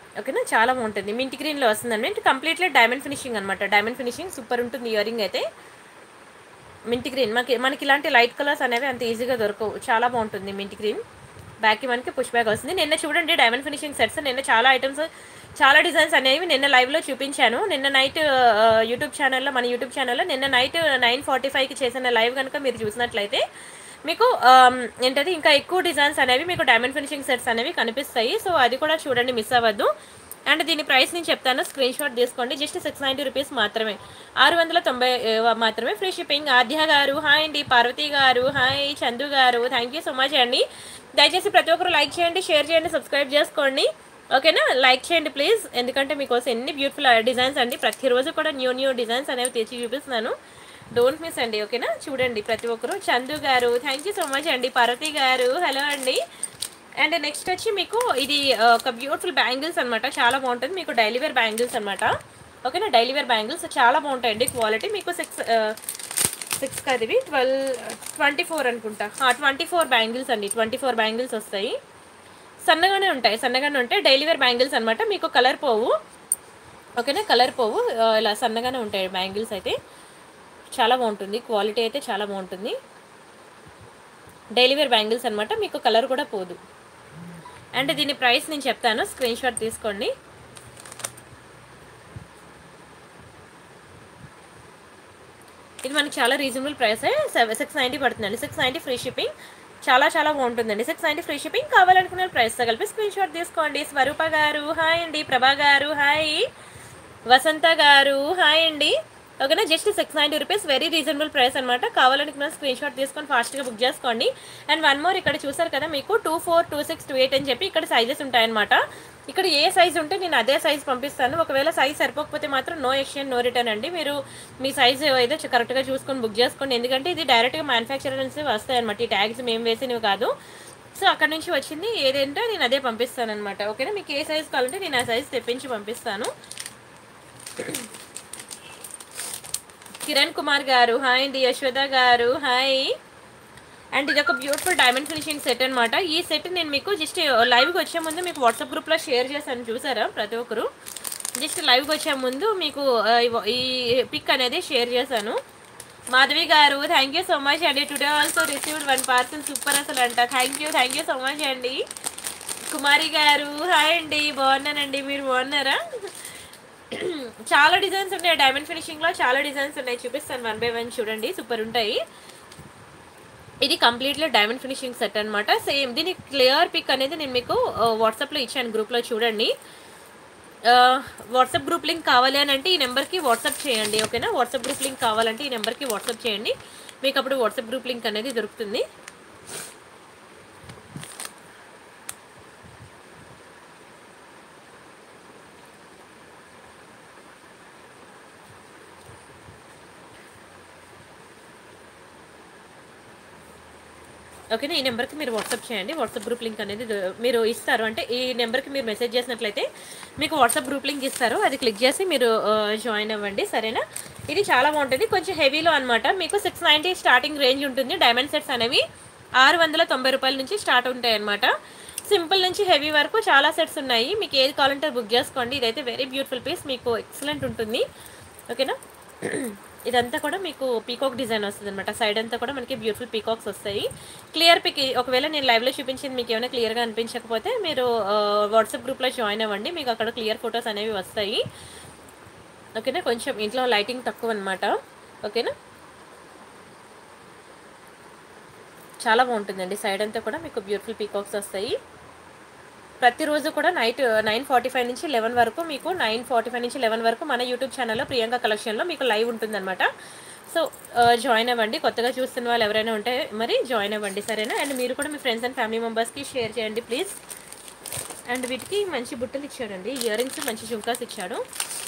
ఓకేనా చాలా బాగుంటుంది మింటి గ్రీన్లో వస్తుందండి అంటే కంప్లీట్లీ డైమండ్ ఫినిషింగ్ అనమాట డైమండ్ ఫినిషింగ్ సూపర్ ఉంటుంది ఇయర్ రింగ్ అయితే మింటి గ్రీన్ మనకి మనకి ఇలాంటి లైట్ కలర్స్ అనేవి అంత ఈజీగా దొరకవు చాలా బాగుంటుంది మింటి గ్రీన్ బ్యాక్కి మనకి పుష్ బ్యాక్ వస్తుంది నిన్న చూడండి డైమండ్ ఫినిషింగ్ సెట్స్ నిన్న చాలా ఐటమ్స్ చాలా డిజైన్స్ అనేవి నిన్న లైవ్లో చూపించాను నిన్న నైట్ యూట్యూబ్ ఛానల్లో మన యూట్యూబ్ ఛానల్లో నిన్న నైట్ నైన్ ఫార్టీ ఫైవ్కి చేసిన లైవ్ కనుక మీరు చూసినట్లయితే మీకు ఆమ్, ఏంటది ఇంకా ఎక్కువ డిజైన్స్ అనేవి మీకు డైమండ్ ఫినిషింగ్ సెట్స్ అనేవి కనిపిస్తాయి సో అది కూడా చూడండి మిస్ అవ్వద్దు అండ్ దీని ప్రైస్ నేను చెప్తాను స్క్రీన్ షాట్ తీసుకోండి జస్ట్ సిక్స్ నైంటీ రూపీస్ మాత్రమే ఆరు వందల తొంభై ఆ, మాత్రమే ఫ్రీ షిప్పింగ్ ఆద్య గారు హాయ్ అండి పార్వతి గారు హాయ్ చందు గారు థ్యాంక్ యూ సో మచ్ అండి దయచేసి ప్రతి ఒక్కరు లైక్ చేయండి షేర్ చేయండి సబ్స్క్రైబ్ చేసుకోండి ఓకేనా లైక్ చేయండి ప్లీజ్ ఎందుకంటే మీకోసం ఎన్ని బ్యూటిఫుల్ డిజైన్స్ అండి ప్రతిరోజు కూడా న్యూ న్యూ డిజైన్స్ అనేవి తెచ్చి చూపిస్తున్నాను డోంట్ మిస్ అండి ఓకేనా చూడండి ప్రతి ఒక్కరు చందు గారు థ్యాంక్ యూ సో మచ్ అండి పార్వతి గారు హలో అండి అండ్ నెక్స్ట్ వచ్చి మీకు ఇది ఆ, ఒక బ్యూటిఫుల్ బ్యాంగిల్స్ అనమాట చాలా బాగుంటుంది మీకు డైలీ వేర్ బ్యాంగిల్స్ అనమాట ఓకేనా డైలీ వేర్ బ్యాంగిల్స్ చాలా బాగుంటాయండి క్వాలిటీ మీకు సిక్స్ సిక్స్ కాదు ఇవి ట్వెల్వ్ ట్వంటీ ఫోర్ అనుకుంటా ట్వంటీ ఫోర్ బ్యాంగిల్స్ అండి ట్వంటీ ఫోర్ బ్యాంగిల్స్ వస్తాయి సన్నగానే ఉంటాయి సన్నగానే ఉంటాయి డైలీ వేర్ బ్యాంగిల్స్ అనమాట మీకు కలర్ పోవు ఓకేనా కలర్ పోవు ఆ, ఇలా సన్నగానే ఉంటాయి బ్యాంగిల్స్ అయితే చాలా బాగుంటుంది క్వాలిటీ అయితే చాలా బాగుంటుంది డైలీ వేర్ బ్యాంగిల్స్ అనమాట మీకు కలర్ కూడా పోదు అండ్ దీని ప్రైస్ నేను చెప్తాను స్క్రీన్ షాట్ తీసుకోండి ఇది మనకి చాలా రీజనబుల్ ప్రైస్ సిక్స్ నైంటీ పడుతుందండి సిక్స్ నైంటీ ఫ్రీ షిప్పింగ్ చాలా చాలా బాగుంటుందండి సిక్స్ నైంటీ ఫ్రీ షిప్పింగ్ కావాలనుకున్న ప్రైస్తో కలిపి స్క్రీన్ షాట్ తీసుకోండి స్వరూప గారు హాయ్ అండి ప్రభా గారు హాయ్ వసంత గారు హాయ్ అండి ఓకేనా just six ninety rupees very reasonable price అనమాట కావాలనుకున్న స్క్రీన్ షాట్ తీసుకొని ఫాస్ట్గా బుక్ చేసుకోండి అండ్ వన్ మోర్ ఇక్కడ చూసారు కదా మీకు two four two six two eight అని చెప్పి ఇక్కడ సైజెస్ ఉంటాయన్నమాట ఇక్కడ ఏ సైజ్ ఉంటే నేను అదే సైజ్ పంపిస్తాను ఒకవేళ సైజ్ సరిపోకపోతే మాత్రం నో ఎక్స్చేంజ్ నో రిటర్న్ అండి మీరు మీ సైజ్ ఏదో కరెక్ట్గా చూసుకొని బుక్ చేసుకోండి ఎందుకంటే ఇది డైరెక్ట్గా మ్యానుఫ్యాక్చరర్ నుంచి వస్తాయి అనమాట ఈ ట్యాగ్స్ మేము వేసినవి కాదు సో అక్కడ నుంచి వచ్చింది ఏదంటే నేను అదే పంపిస్తాను అనమాట ఓకేనా మీకు ఏ సైజ్ కావాలంటే నేను ఆ సైజ్ తెప్పించి పంపిస్తాను కిరణ్ కుమార్ గారు హాయ్ అండి యశోద గారు హాయ్ అండ్ ఇది ఒక బ్యూటిఫుల్ డైమండ్ ఫినిషింగ్ సెట్ అనమాట ఈ సెట్ నేను మీకు జస్ట్ లైవ్కి వచ్చే ముందు మీకు వాట్సాప్ గ్రూప్లో షేర్ చేశాను చూసారా ప్రతి ఒక్కరు జస్ట్ లైవ్కి వచ్చే ముందు మీకు ఆ, ఇవ- ఈ పిక్ అనేది షేర్ చేశాను మాధవి గారు థ్యాంక్ యూ సో మచ్ అండి today also received one parcel super అసలు అంట thank you thank you so much అండి కుమారి గారు హాయ్ అండి బాగున్నానండి మీరు బాగున్నారా చాలా డిజైన్స్ ఉన్నాయి డైమండ్ ఫినిషింగ్ లో చాలా డిజైన్స్ ఉన్నాయి చూపిస్తాను వన్ బై వన్ చూడండి సూపర్ ఉంటాయి ఇది కంప్లీట్లీ డైమండ్ ఫినిషింగ్ సెట్ అన్నమాట సేమ్ దీని క్లియర్ పిక్ అనేది నేను మీకు వాట్సాప్లో ఇచ్చాను గ్రూప్లో చూడండి వాట్సాప్ గ్రూప్ లింక్ కావాలి అని అంటే ఈ నెంబర్కి వాట్సాప్ చేయండి ఓకేనా వాట్సాప్ గ్రూప్ లింక్ కావాలంటే ఈ నెంబర్కి వాట్సాప్ చేయండి మీకు అప్పుడు వాట్సాప్ గ్రూప్ లింక్ అనేది దొరుకుతుంది ఓకేనా ఈ నెంబర్కి మీరు వాట్సాప్ చేయండి వాట్సాప్ గ్రూప్ లింక్ అనేది ద- మీరు ఇస్తారు అంటే ఈ నెంబర్కి మీరు మెసేజ్ చేసినట్లయితే మీకు వాట్సాప్ గ్రూప్ లింక్ ఇస్తారు అది క్లిక్ చేసి మీరు జాయిన్ అవ్వండి సరేనా ఇది చాలా బాగుంటుంది కొంచెం హెవీలో అనమాట మీకు సిక్స్ నైంటీ స్టార్టింగ్ రేంజ్ ఉంటుంది డైమండ్ సెట్స్ అనేవి ఆరు వందల తొంభై రూపాయల నుంచి స్టార్ట్ ఉంటాయి అనమాట సింపుల్ నుంచి హెవీ వరకు చాలా సెట్స్ ఉన్నాయి మీకు ఏది కావాలంటే బుక్ చేసుకోండి ఇదైతే వెరీ బ్యూటిఫుల్ పీస్ మీకు ఎక్సలెంట్ ఉంటుంది ఓకేనా ఇదంతా కూడా మీకు పీకాక్ డిజైన్ వస్తుంది అనమాట సైడ్ అంతా కూడా మనకి బ్యూటిఫుల్ పీకాక్స్ వస్తాయి క్లియర్ పిక్ ఒకవేళ నేను లైవ్లో చూపించింది మీకు ఏమైనా క్లియర్గా అనిపించకపోతే మీరు వాట్సాప్ గ్రూప్లో జాయిన్ అవ్వండి మీకు అక్కడ క్లియర్ ఫొటోస్ అనేవి వస్తాయి ఓకేనా కొంచెం ఇంట్లో లైటింగ్ తక్కువ అనమాట ఓకేనా చాలా బాగుంటుందండి సైడ్ అంతా కూడా మీకు బ్యూటిఫుల్ పీకాక్స్ వస్తాయి ప్రతిరోజు కూడా నైట్ నైన్ ఫార్టీ ఫైవ్ నుంచి లెవెన్ వరకు మీకు నైన్ ఫార్టీ ఫైవ్ నుంచి లెవెన్ వరకు మన యూట్యూబ్ ఛానల్లో ప్రియాంక కలెక్షన్లో మీకు లైవ్ ఉంటుందన్నమాట సో జాయిన్ అవ్వండి కొత్తగా చూస్తున్న వాళ్ళు ఎవరైనా ఉంటే మరి జాయిన్ అవ్వండి సరేనా అండ్ మీరు కూడా మీ ఫ్రెండ్స్ అండ్ ఫ్యామిలీ మెంబర్స్కి షేర్ చేయండి ప్లీజ్ అండ్ వీటికి మంచి బుట్టలు ఇచ్చాడండి ఇయర్ రింగ్స్ మంచి జుంకాస్ ఇచ్చాడు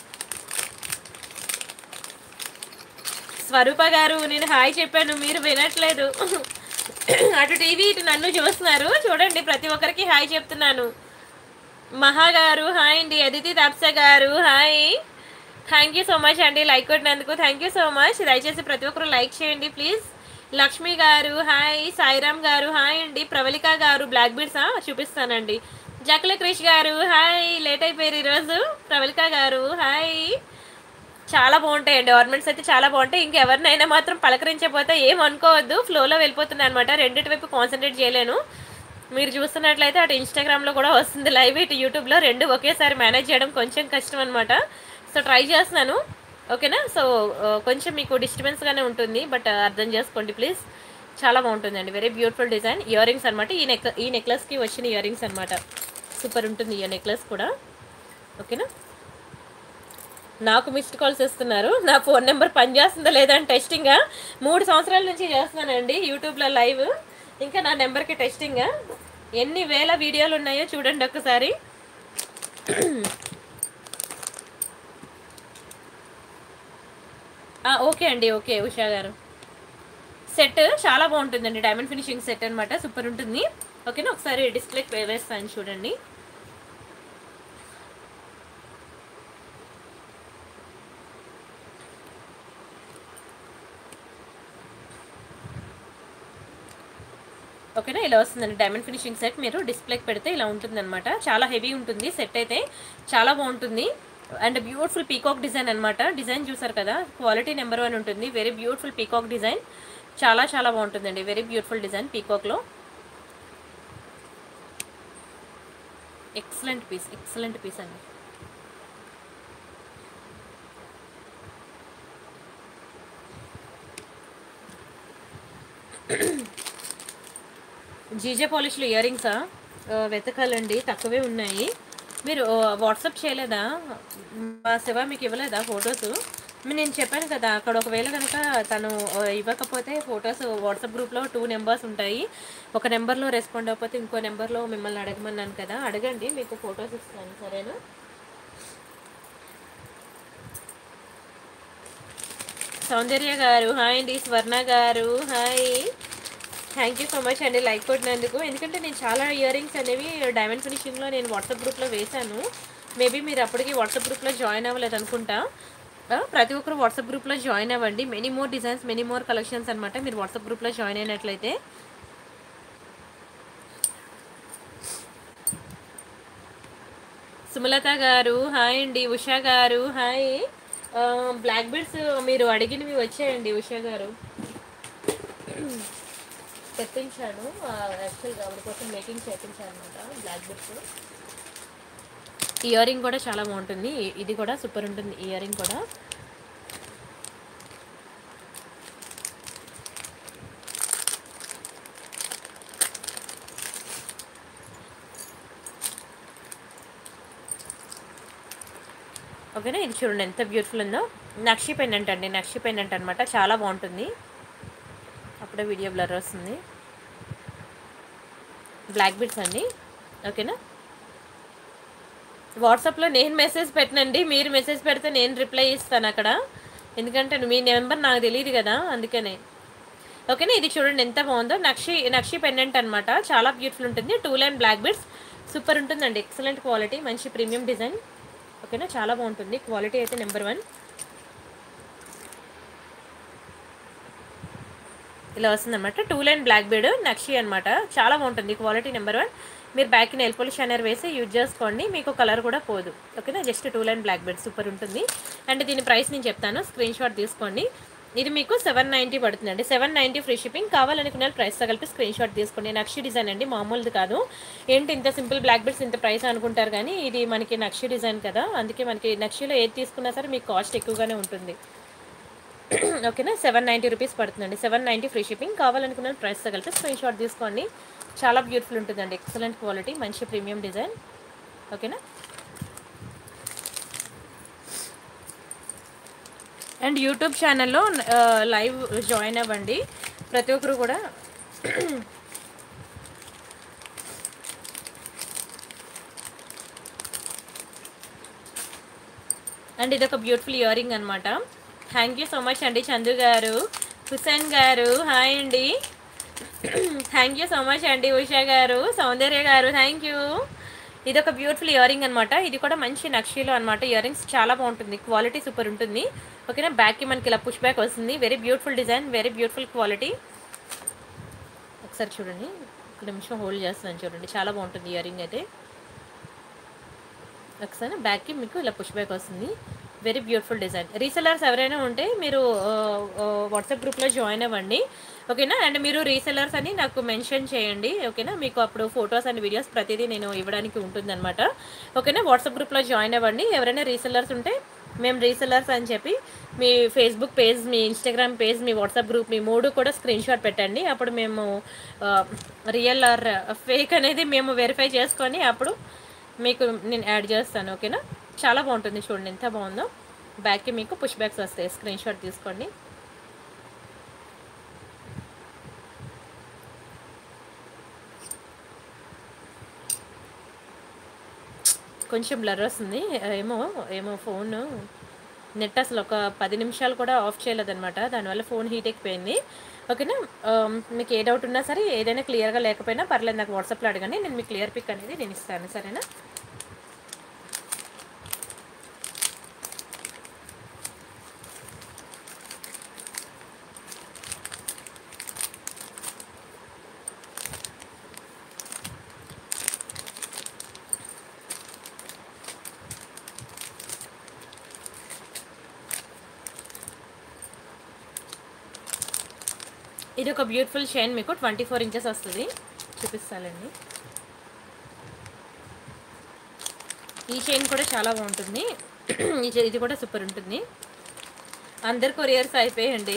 స్వరూప గారు నేను హాయ్ చెప్పాను మీరు వినట్లేదు అటు టీవీ ఇటు నన్ను చూస్తున్నారు చూడండి ప్రతి ఒక్కరికి హాయ్ చెప్తున్నాను మహా గారు హాయ్ అండి అదితి తప్స గారు hi thank you so much అండి లైక్ కొట్టినందుకు థ్యాంక్ యూ సో మచ్ దయచేసి ప్రతి ఒక్కరు లైక్ చేయండి ప్లీజ్ లక్ష్మి గారు హాయ్ సాయిరామ్ గారు హాయ్ అండి ప్రవళిక గారు బ్లాక్ బీడ్సా చూపిస్తానండి జకల క్రిష్ గారు హాయ్ లేట్ అయిపోయారు ఈరోజు ప్రవళిక గారు హాయ్ చాలా బాగుంటాయండి ఆర్నమెంట్స్ అయితే చాలా బాగుంటాయి ఇంకెవరినైనా మాత్రం పలకరించకపోతే ఏం అనుకోవద్దు ఫ్లోలో వెళ్ళిపోతున్నాయి అనమాట రెండింటి వైపు కాన్సన్ట్రేట్ చేయలేను మీరు చూస్తున్నట్లయితే అటు ఇన్స్టాగ్రామ్లో కూడా వస్తుంది లైవ్ ఇటు యూట్యూబ్లో రెండు ఒకేసారి మేనేజ్ చేయడం కొంచెం కష్టం అనమాట సో ట్రై చేస్తున్నాను ఓకేనా సో ఆ, కొంచెం మీకు డిస్టర్బెన్స్గానే ఉంటుంది బట్ అర్థం చేసుకోండి ప్లీజ్ చాలా బాగుంటుందండి very beautiful design earrings అనమాట ఈ నెక్ ఈ నెక్లెస్కి వచ్చిన ఇయర్ రింగ్స్ అనమాట సూపర్ ఉంటుంది ఈ నెక్లెస్ కూడా ఓకేనా నాకు మిస్డ్ కాల్స్ ఇస్తున్నారు నా ఫోన్ నెంబర్ పనిచేస్తుందా లేదా అని టెస్టింగ్గా మూడు సంవత్సరాల నుంచి చేస్తున్నానండి యూట్యూబ్లో లైవ్ ఇంకా నా నెంబర్కి టెస్టింగ్గా ఎన్ని వేల వీడియోలు ఉన్నాయో చూడండి ఒక్కసారి ఆ, ఓకే అండి ఓకే ఉషా గారు సెట్ చాలా బాగుంటుందండి డైమండ్ ఫినిషింగ్ సెట్ అనమాట సూపర్ ఉంటుంది ఓకేనా ఒకసారి డిస్ప్లే వేస్తాను చూడండి ఓకేనా ఇలా వస్తుందండి డైమండ్ ఫినిషింగ్ సెట్ మీరు డిస్ప్లేకి పెడితే ఇలా ఉంటుందన్నమాట చాలా హెవీ ఉంటుంది సెట్ అయితే చాలా బాగుంటుంది అండ్ బ్యూటిఫుల్ పీకాక్ డిజైన్ అనమాట డిజైన్ చూసారు కదా క్వాలిటీ నెంబర్ వన్ ఉంటుంది వెరీ బ్యూటిఫుల్ పీకాక్ డిజైన్ చాలా చాలా బాగుంటుందండి వెరీ బ్యూటిఫుల్ డిజైన్ పీకాక్లో ఎక్సలెంట్ పీస్ ఎక్సలెంట్ పీస్ అండి జీజే పాలిష్లు ఇయర్ రింగ్సా వెతకాలండి తక్కువే ఉన్నాయి మీరు ఆ, వాట్సాప్ చేయలేదా మా శివ మీకు ఇవ్వలేదా ఫొటోస్ నేను చెప్పాను కదా అక్కడ ఒకవేళ కనుక తను ఆ, ఇవ్వకపోతే ఫొటోస్ వాట్సాప్ గ్రూప్లో టూ నెంబర్స్ ఉంటాయి ఒక నెంబర్లో రెస్పాండ్ అవ్వకపోతే ఇంకో నెంబర్లో మిమ్మల్ని అడగమన్నాను కదా అడగండి మీకు ఫొటోస్ ఇస్తాను సరేనా సౌందర్య గారు హాయ్ అండి స్వర్ణ గారు hi thank you so much అండి లైక్ కొట్టినందుకు ఎందుకంటే నేను చాలా ఇయర్ రింగ్స్ అనేవి డైమండ్ ఫినిషింగ్లో నేను వాట్సాప్ గ్రూప్లో వేశాను మేబీ మీరు అప్పటికి వాట్సాప్ గ్రూప్లో జాయిన్ అవ్వలేదు అనుకుంటా ఆ, ప్రతి ఒక్కరు వాట్సాప్ గ్రూప్లో జాయిన్ అవ్వండి many more designs many more collections అనమాట మీరు వాట్సాప్ గ్రూప్లో జాయిన్ అయినట్లయితే సుమలత గారు హాయ్ అండి ఉషా గారు హాయ్ ఆ, బ్లాక్ బెడ్స్ మీరు అడిగినవి వచ్చాయండి ఉషా గారు తెప్పించాను ఆ, యాక్చువల్గా ఆవిడ కోసం మేకింగ్ చేయించాను అనమాట బ్లాక్ బెడ్స్ ఇయర్ రింగ్ కూడా చాలా బాగుంటుంది ఇ- ఇది కూడా సూపర్ ఉంటుంది ఇయర్ రింగ్ కూడా ఓకేనా ఇది చూడండి ఎంత బ్యూటిఫుల్ ఉందో నక్షి పెండెంట్ అండి నక్షి పెండెంట్ అనమాట చాలా బాగుంటుంది అప్పుడే వీడియో బ్లర్ వస్తుంది బ్లాక్ బిట్స్ అండి ఓకేనా వాట్సాప్లో నేను మెసేజ్ పెట్టనండి మీరు మెసేజ్ పెడితే నేను రిప్లై ఇస్తాను అక్కడ ఎందుకంటే మీ నెంబర్ నాకు తెలియదు కదా అందుకనే ఓకేనా ఇది చూడండి ఎంత బాగుందో నక్షి నక్షి పెండెంట్ అనమాట చాలా బ్యూటిఫుల్ ఉంటుంది two line black bits super ఉంటుందండి ఎక్సలెంట్ క్వాలిటీ మంచి ప్రీమియం డిజైన్ ఓకేనా చాలా బాగుంటుంది క్వాలిటీ అయితే నెంబర్ వన్ ఇలా వస్తుందన్నమాట two line black bead nakshi అనమాట చాలా బాగుంటుంది క్వాలిటీ నెంబర్ వన్ మీరు బ్యాక్ నెయిల్ పోలిష్ షైనర్ వేసి యూజ్ చేసుకోండి మీకు కలర్ కూడా పోదు ఓకేనా just two line black bead super ఉంటుంది అండ్ దీని ప్రైస్ నేను చెప్తాను స్క్రీన్ షాట్ తీసుకోండి ఇది మీకు సెవెన్ నైంటీ పడుతుందండి సెవెన్ నైంటీ ఫ్రీ షిప్పింగ్ కావాలనుకున్న ప్రైస్తో కలిపి స్క్రీన్ షాట్ తీసుకోండి నక్షి డిజైన్ అండి మామూలుది కాదు ఏంటి ఇంత సింపుల్ బ్లాక్ బెడ్స్ ఇంత ప్రైస్ అనుకుంటారు కానీ ఇది మనకి నక్షి డిజైన్ కదా అందుకే మనకి నక్షిలో ఏది తీసుకున్నా సరే మీకు కాస్ట్ ఎక్కువగానే ఉంటుంది ఓకేనా సెవెన్ నైంటీ రూపీస్ పడుతుందండి సెవెన్ నైంటీ ఫ్రీ షిప్పింగ్ కావాలనుకున్న ప్రైస్తో కలిపి స్క్రీన్ షాట్ తీసుకోండి చాలా బ్యూటిఫుల్ ఉంటుందండి ఎక్సలెంట్ క్వాలిటీ మంచి ప్రీమియం డిజైన్ ఓకేనా అండ్ యూట్యూబ్ ఛానల్లో లైవ్ జాయిన్ అవ్వండి ప్రతి ఒక్కరు కూడా అండ్ ఇది ఒక బ్యూటిఫుల్ ఇయర్ రింగ్ అనమాట థ్యాంక్ యూ సో మచ్ అండి చందు గారు హుసేన్ గారు హాయ్ అండి థ్యాంక్ యూ సో మచ్ అండి ఉషా గారు సౌందర్య గారు థ్యాంక్ యూ ఇది ఒక బ్యూటిఫుల్ ఇయర్ రింగ్ అనమాట ఇది కూడా మంచి నక్షీలో అనమాట ఇయర్ రింగ్స్ చాలా బాగుంటుంది క్వాలిటీ సూపర్ ఉంటుంది ఓకేనా బ్యాక్కి మనకి ఇలా పుష్ బ్యాక్ వస్తుంది very beautiful design very beautiful quality ఒకసారి చూడండి ఒక నిమిషం హోల్డ్ చేస్తున్నాను చూడండి చాలా బాగుంటుంది ఇయర్ రింగ్ అయితే ఒకసారి బ్యాక్కి మీకు ఇలా పుష్ బ్యాక్ వస్తుంది వెరీ బ్యూటిఫుల్ డిజైన్ రీసెలర్స్ ఎవరైనా ఉంటే మీరు వాట్సాప్ గ్రూప్లో జాయిన్ అవ్వండి ఓకేనా అండ్ మీరు రీసెలర్స్ అని నాకు మెన్షన్ చేయండి ఓకేనా మీకు అప్పుడు ఫొటోస్ అండ్ వీడియోస్ ప్రతిదీ నేను ఇవ్వడానికి ఉంటుందన్నమాట ఓకేనా వాట్సాప్ గ్రూప్లో జాయిన్ అవ్వండి ఎవరైనా రీసెలర్స్ ఉంటే మేము రీసెలర్స్ అని చెప్పి మీ ఫేస్బుక్ పేజ్ మీ ఇన్స్టాగ్రామ్ పేజ్ మీ వాట్సాప్ గ్రూప్ మీ మూడు కూడా స్క్రీన్ షాట్ పెట్టండి అప్పుడు మేము రియల్ ఆర్ ఫేక్ అనేది మేము వెరిఫై చేసుకొని అప్పుడు మీకు నేను యాడ్ చేస్తాను ఓకేనా చాలా బాగుంటుంది చూడండి ఎంత బాగుందో బ్యాక్కి మీకు పుష్ బ్యాక్స్ వస్తాయి స్క్రీన్ షాట్ తీసుకోండి కొంచెం బ్లర్ వస్తుంది ఏమో ఏమో ఫోన్ నెట్ అసలు ఒక పది నిమిషాలు కూడా ఆఫ్ చేయలేదన్నమాట దానివల్ల ఫోన్ హీట్ ఎక్కిపోయింది ఓకేనా ఆమ్, మీకు ఏ డౌట్ ఉన్నా సరే ఏదైనా క్లియర్గా లేకపోయినా పర్లేదు నాకు వాట్సాప్లో అడగండి నేను మీకు క్లియర్ పిక్ అనేది నేను ఇస్తాను సరేనా ఇది ఒక బ్యూటిఫుల్ చైన్ మీకు ట్వంటీ ఫోర్ ఇంచెస్ వస్తుంది చూపిస్తానండి ఈ చైన్ కూడా చాలా బాగుంటుంది ఈ చై- ఇది కూడా సూపర్ ఉంటుంది అందరు కొరియర్స్ అయిపోయాయండి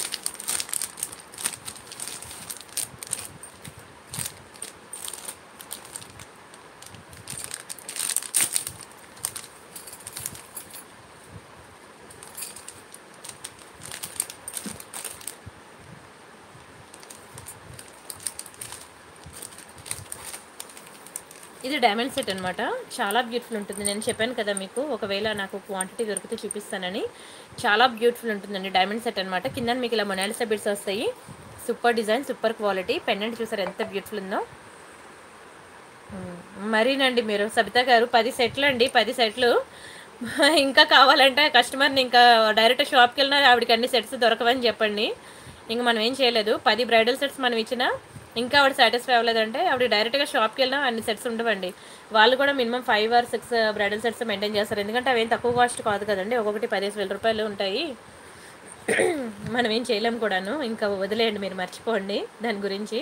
ఇది డైమండ్ సెట్ అనమాట చాలా బ్యూటిఫుల్ ఉంటుంది నేను చెప్పాను కదా మీకు ఒకవేళ నాకు క్వాంటిటీ దొరికితే చూపిస్తానని చాలా బ్యూటిఫుల్ ఉంటుందండి డైమండ్ సెట్ అనమాట కింద మీకు ఇలా మొనాలిసా బిడ్స్ వస్తాయి super design super quality pendant చూసారు ఎంత బ్యూటిఫుల్ ఉందో మ్మ్. మరీనండి మీరు సబితా గారు పది సెట్లు అండి పది సెట్లు ఇంకా కావాలంటే కస్టమర్ని ఇంకా డైరెక్ట్ షాప్కి వెళ్ళినా ఆవిడకి అన్ని సెట్స్ దొరకవని చెప్పండి ఇంక మనం ఏం చేయలేదు పది బ్రైడల్ సెట్స్ మనం ఇచ్చినా ఇంకా ఆవిడ సాటిస్ఫై అవ్వలేదంటే ఆవిడ డైరెక్ట్గా షాప్కి వెళ్ళినా అన్ని సెట్స్ ఉండవండి వాళ్ళు కూడా minimum five or six bridal sets maintain చేస్తారు ఎందుకంటే అవేం తక్కువ కాస్ట్ కాదు కదండి ఒక్కొక్కటి పదిహేను వేల రూపాయలు ఉంటాయి మనం ఏం చేయలేం కూడాను ఇంకా వదిలేయండి మీరు మర్చిపోండి దాని గురించి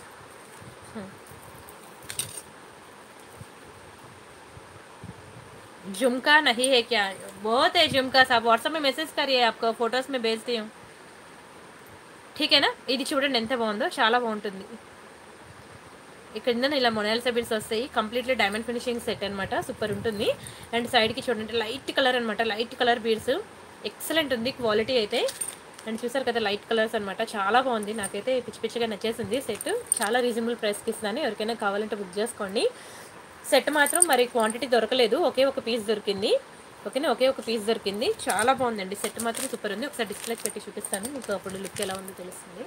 झुमका नहीं है क्या बहुत है झुमका साहब व्हाट्सएप में मैसेज करिए आपको फोटोస్ में भेजती हूँ ఠీకేనా ఇది చూడండి ఎంత బాగుందో చాలా బాగుంటుంది ఇక్కడ ఇలా మొనాలిసా బిడ్స్ వస్తాయి కంప్లీట్లీ డైమండ్ ఫినిషింగ్ సెట్ అనమాట సూపర్ ఉంటుంది అండ్ సైడ్కి చూడండి లైట్ కలర్ అనమాట లైట్ కలర్ బీడ్స్ ఎక్సలెంట్ ఉంది క్వాలిటీ అయితే అండ్ చూసారు కదా లైట్ కలర్స్ అనమాట చాలా బాగుంది నాకైతే పిచ్చి పిచ్చిగా నచ్చేసింది సెట్ చాలా రీజనబుల్ ప్రైస్కి ఇస్తున్నాను ఎవరికైనా కావాలంటే బుక్ చేసుకోండి సెట్ మాత్రం మరి క్వాంటిటీ దొరకలేదు ఒకే ఒక పీస్ దొరికింది ఓకేనా ఒకే ఒక పీస్ దొరికింది చాలా బాగుందండి సెట్ మాత్రం సూపర్ ఉంది ఒకసారి డిస్ప్లే పెట్టి చూపిస్తాను మీకు అప్పుడు లుక్ ఎలా ఉందో తెలుస్తుంది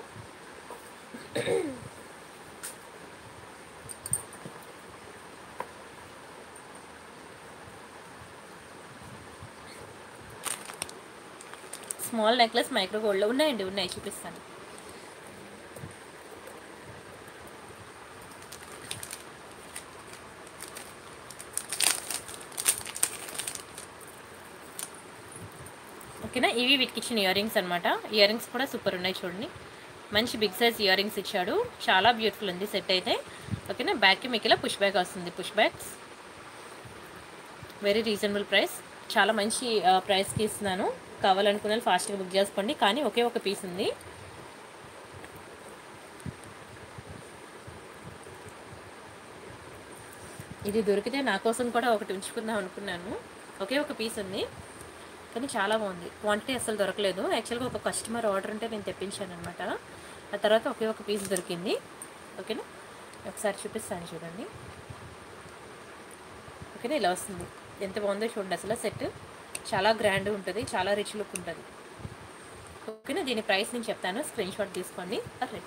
స్మాల్ నెక్లెస్ మైక్రో గోల్డ్లో ఉన్నాయండి ఉన్నాయి చూపిస్తాను ఓకేనా ఇవి వీటికి ఇచ్చిన ఇయర్ రింగ్స్ అనమాట ఇయర్ రింగ్స్ కూడా సూపర్ ఉన్నాయి చూడండి మంచి బిగ్ సైజ్ ఇయర్ రింగ్స్ ఇచ్చాడు చాలా బ్యూటిఫుల్ ఉంది సెట్ అయితే ఓకేనా బ్యాక్కి మీకు ఇలా పుష్ బ్యాక్ వస్తుంది push backs very reasonable price చాలా మంచి ఆ, ప్రైస్కి ఇస్తున్నాను కావాలనుకున్న వాళ్ళు ఫాస్ట్గా బుక్ చేసుకోండి కానీ ఒకే ఒక పీస్ ఉంది ఇది దొరికితే నా కోసం కూడా ఒకటి ఉంచుకుందాం అనుకున్నాను ఒకే ఒక పీస్ ఉంది కానీ చాలా బాగుంది క్వాంటిటీ అసలు దొరకలేదు యాక్చువల్గా ఒక కస్టమర్ ఆర్డర్ ఉంటే నేను తెప్పించాను అనమాట ఆ తర్వాత ఒకే ఒక పీస్ దొరికింది ఓకేనా ఒకసారి చూపిస్తాను చూడండి ఓకేనా ఇలా వస్తుంది ఎంత బాగుందో చూడండి అసలు సెట్ చాలా గ్రాండ్ ఉంటుంది చాలా రిచ్ లుక్ ఉంటుంది ఓకేనా దీని ప్రైస్ నేను చెప్తాను స్క్రీన్ షాట్ తీసుకోండి అరే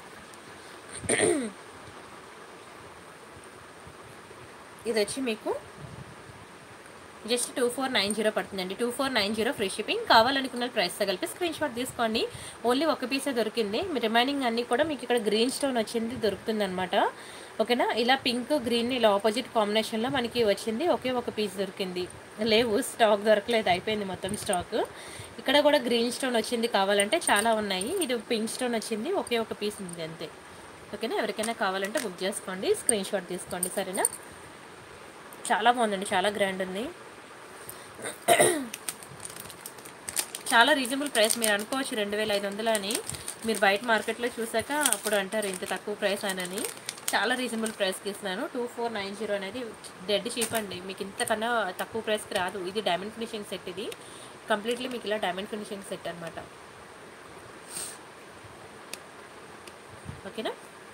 ఇది వచ్చి మీకు just two four nine zero పడుతుందండి two four nine zero free shipping కావాలనుకున్న ప్రైస్తో కలిపి స్క్రీన్ షాట్ తీసుకోండి ఓన్లీ ఒక పీసే దొరికింది మీ రిమైనింగ్ అన్నీ కూడా మీకు ఇక్కడ గ్రీన్ స్టోన్ వచ్చింది దొరుకుతుంది అనమాట ఓకేనా ఇలా పింక్ గ్రీన్ ఇలా ఆపోజిట్ కాంబినేషన్లో మనకి వచ్చింది ఒకే ఒక పీస్ దొరికింది లేవు స్టాక్ దొరకలేదు అయిపోయింది మొత్తం స్టాక్ ఇక్కడ కూడా గ్రీన్ స్టోన్ వచ్చింది కావాలంటే చాలా ఉన్నాయి ఇది పింక్ స్టోన్ వచ్చింది ఒకే ఒక పీస్ ఉంది అంతే ఓకేనా ఎవరికైనా కావాలంటే బుక్ చేసుకోండి స్క్రీన్ షాట్ తీసుకోండి సరేనా చాలా బాగుందండి చాలా గ్రాండ్ ఉంది చాలా రీజనబుల్ ప్రైస్ మీరు అనుకోవచ్చు రెండు వేల ఐదు వందలు అని మీరు బయట మార్కెట్లో చూసాక అప్పుడు అంటారు ఇంత తక్కువ ప్రైస్ అని చాలా రీజనబుల్ ప్రైస్కి ఇస్తున్నాను టూ ఫోర్ నైన్ జీరో అనేది డెడ్ చీప్ అండి మీకు ఇంతకన్నా తక్కువ ప్రైస్కి రాదు ఇది డైమండ్ ఫినిషింగ్ సెట్ ఇది కంప్లీట్లీ మీకు ఇలా డైమండ్ ఫినిషింగ్ సెట్ అనమాట ఓకేనా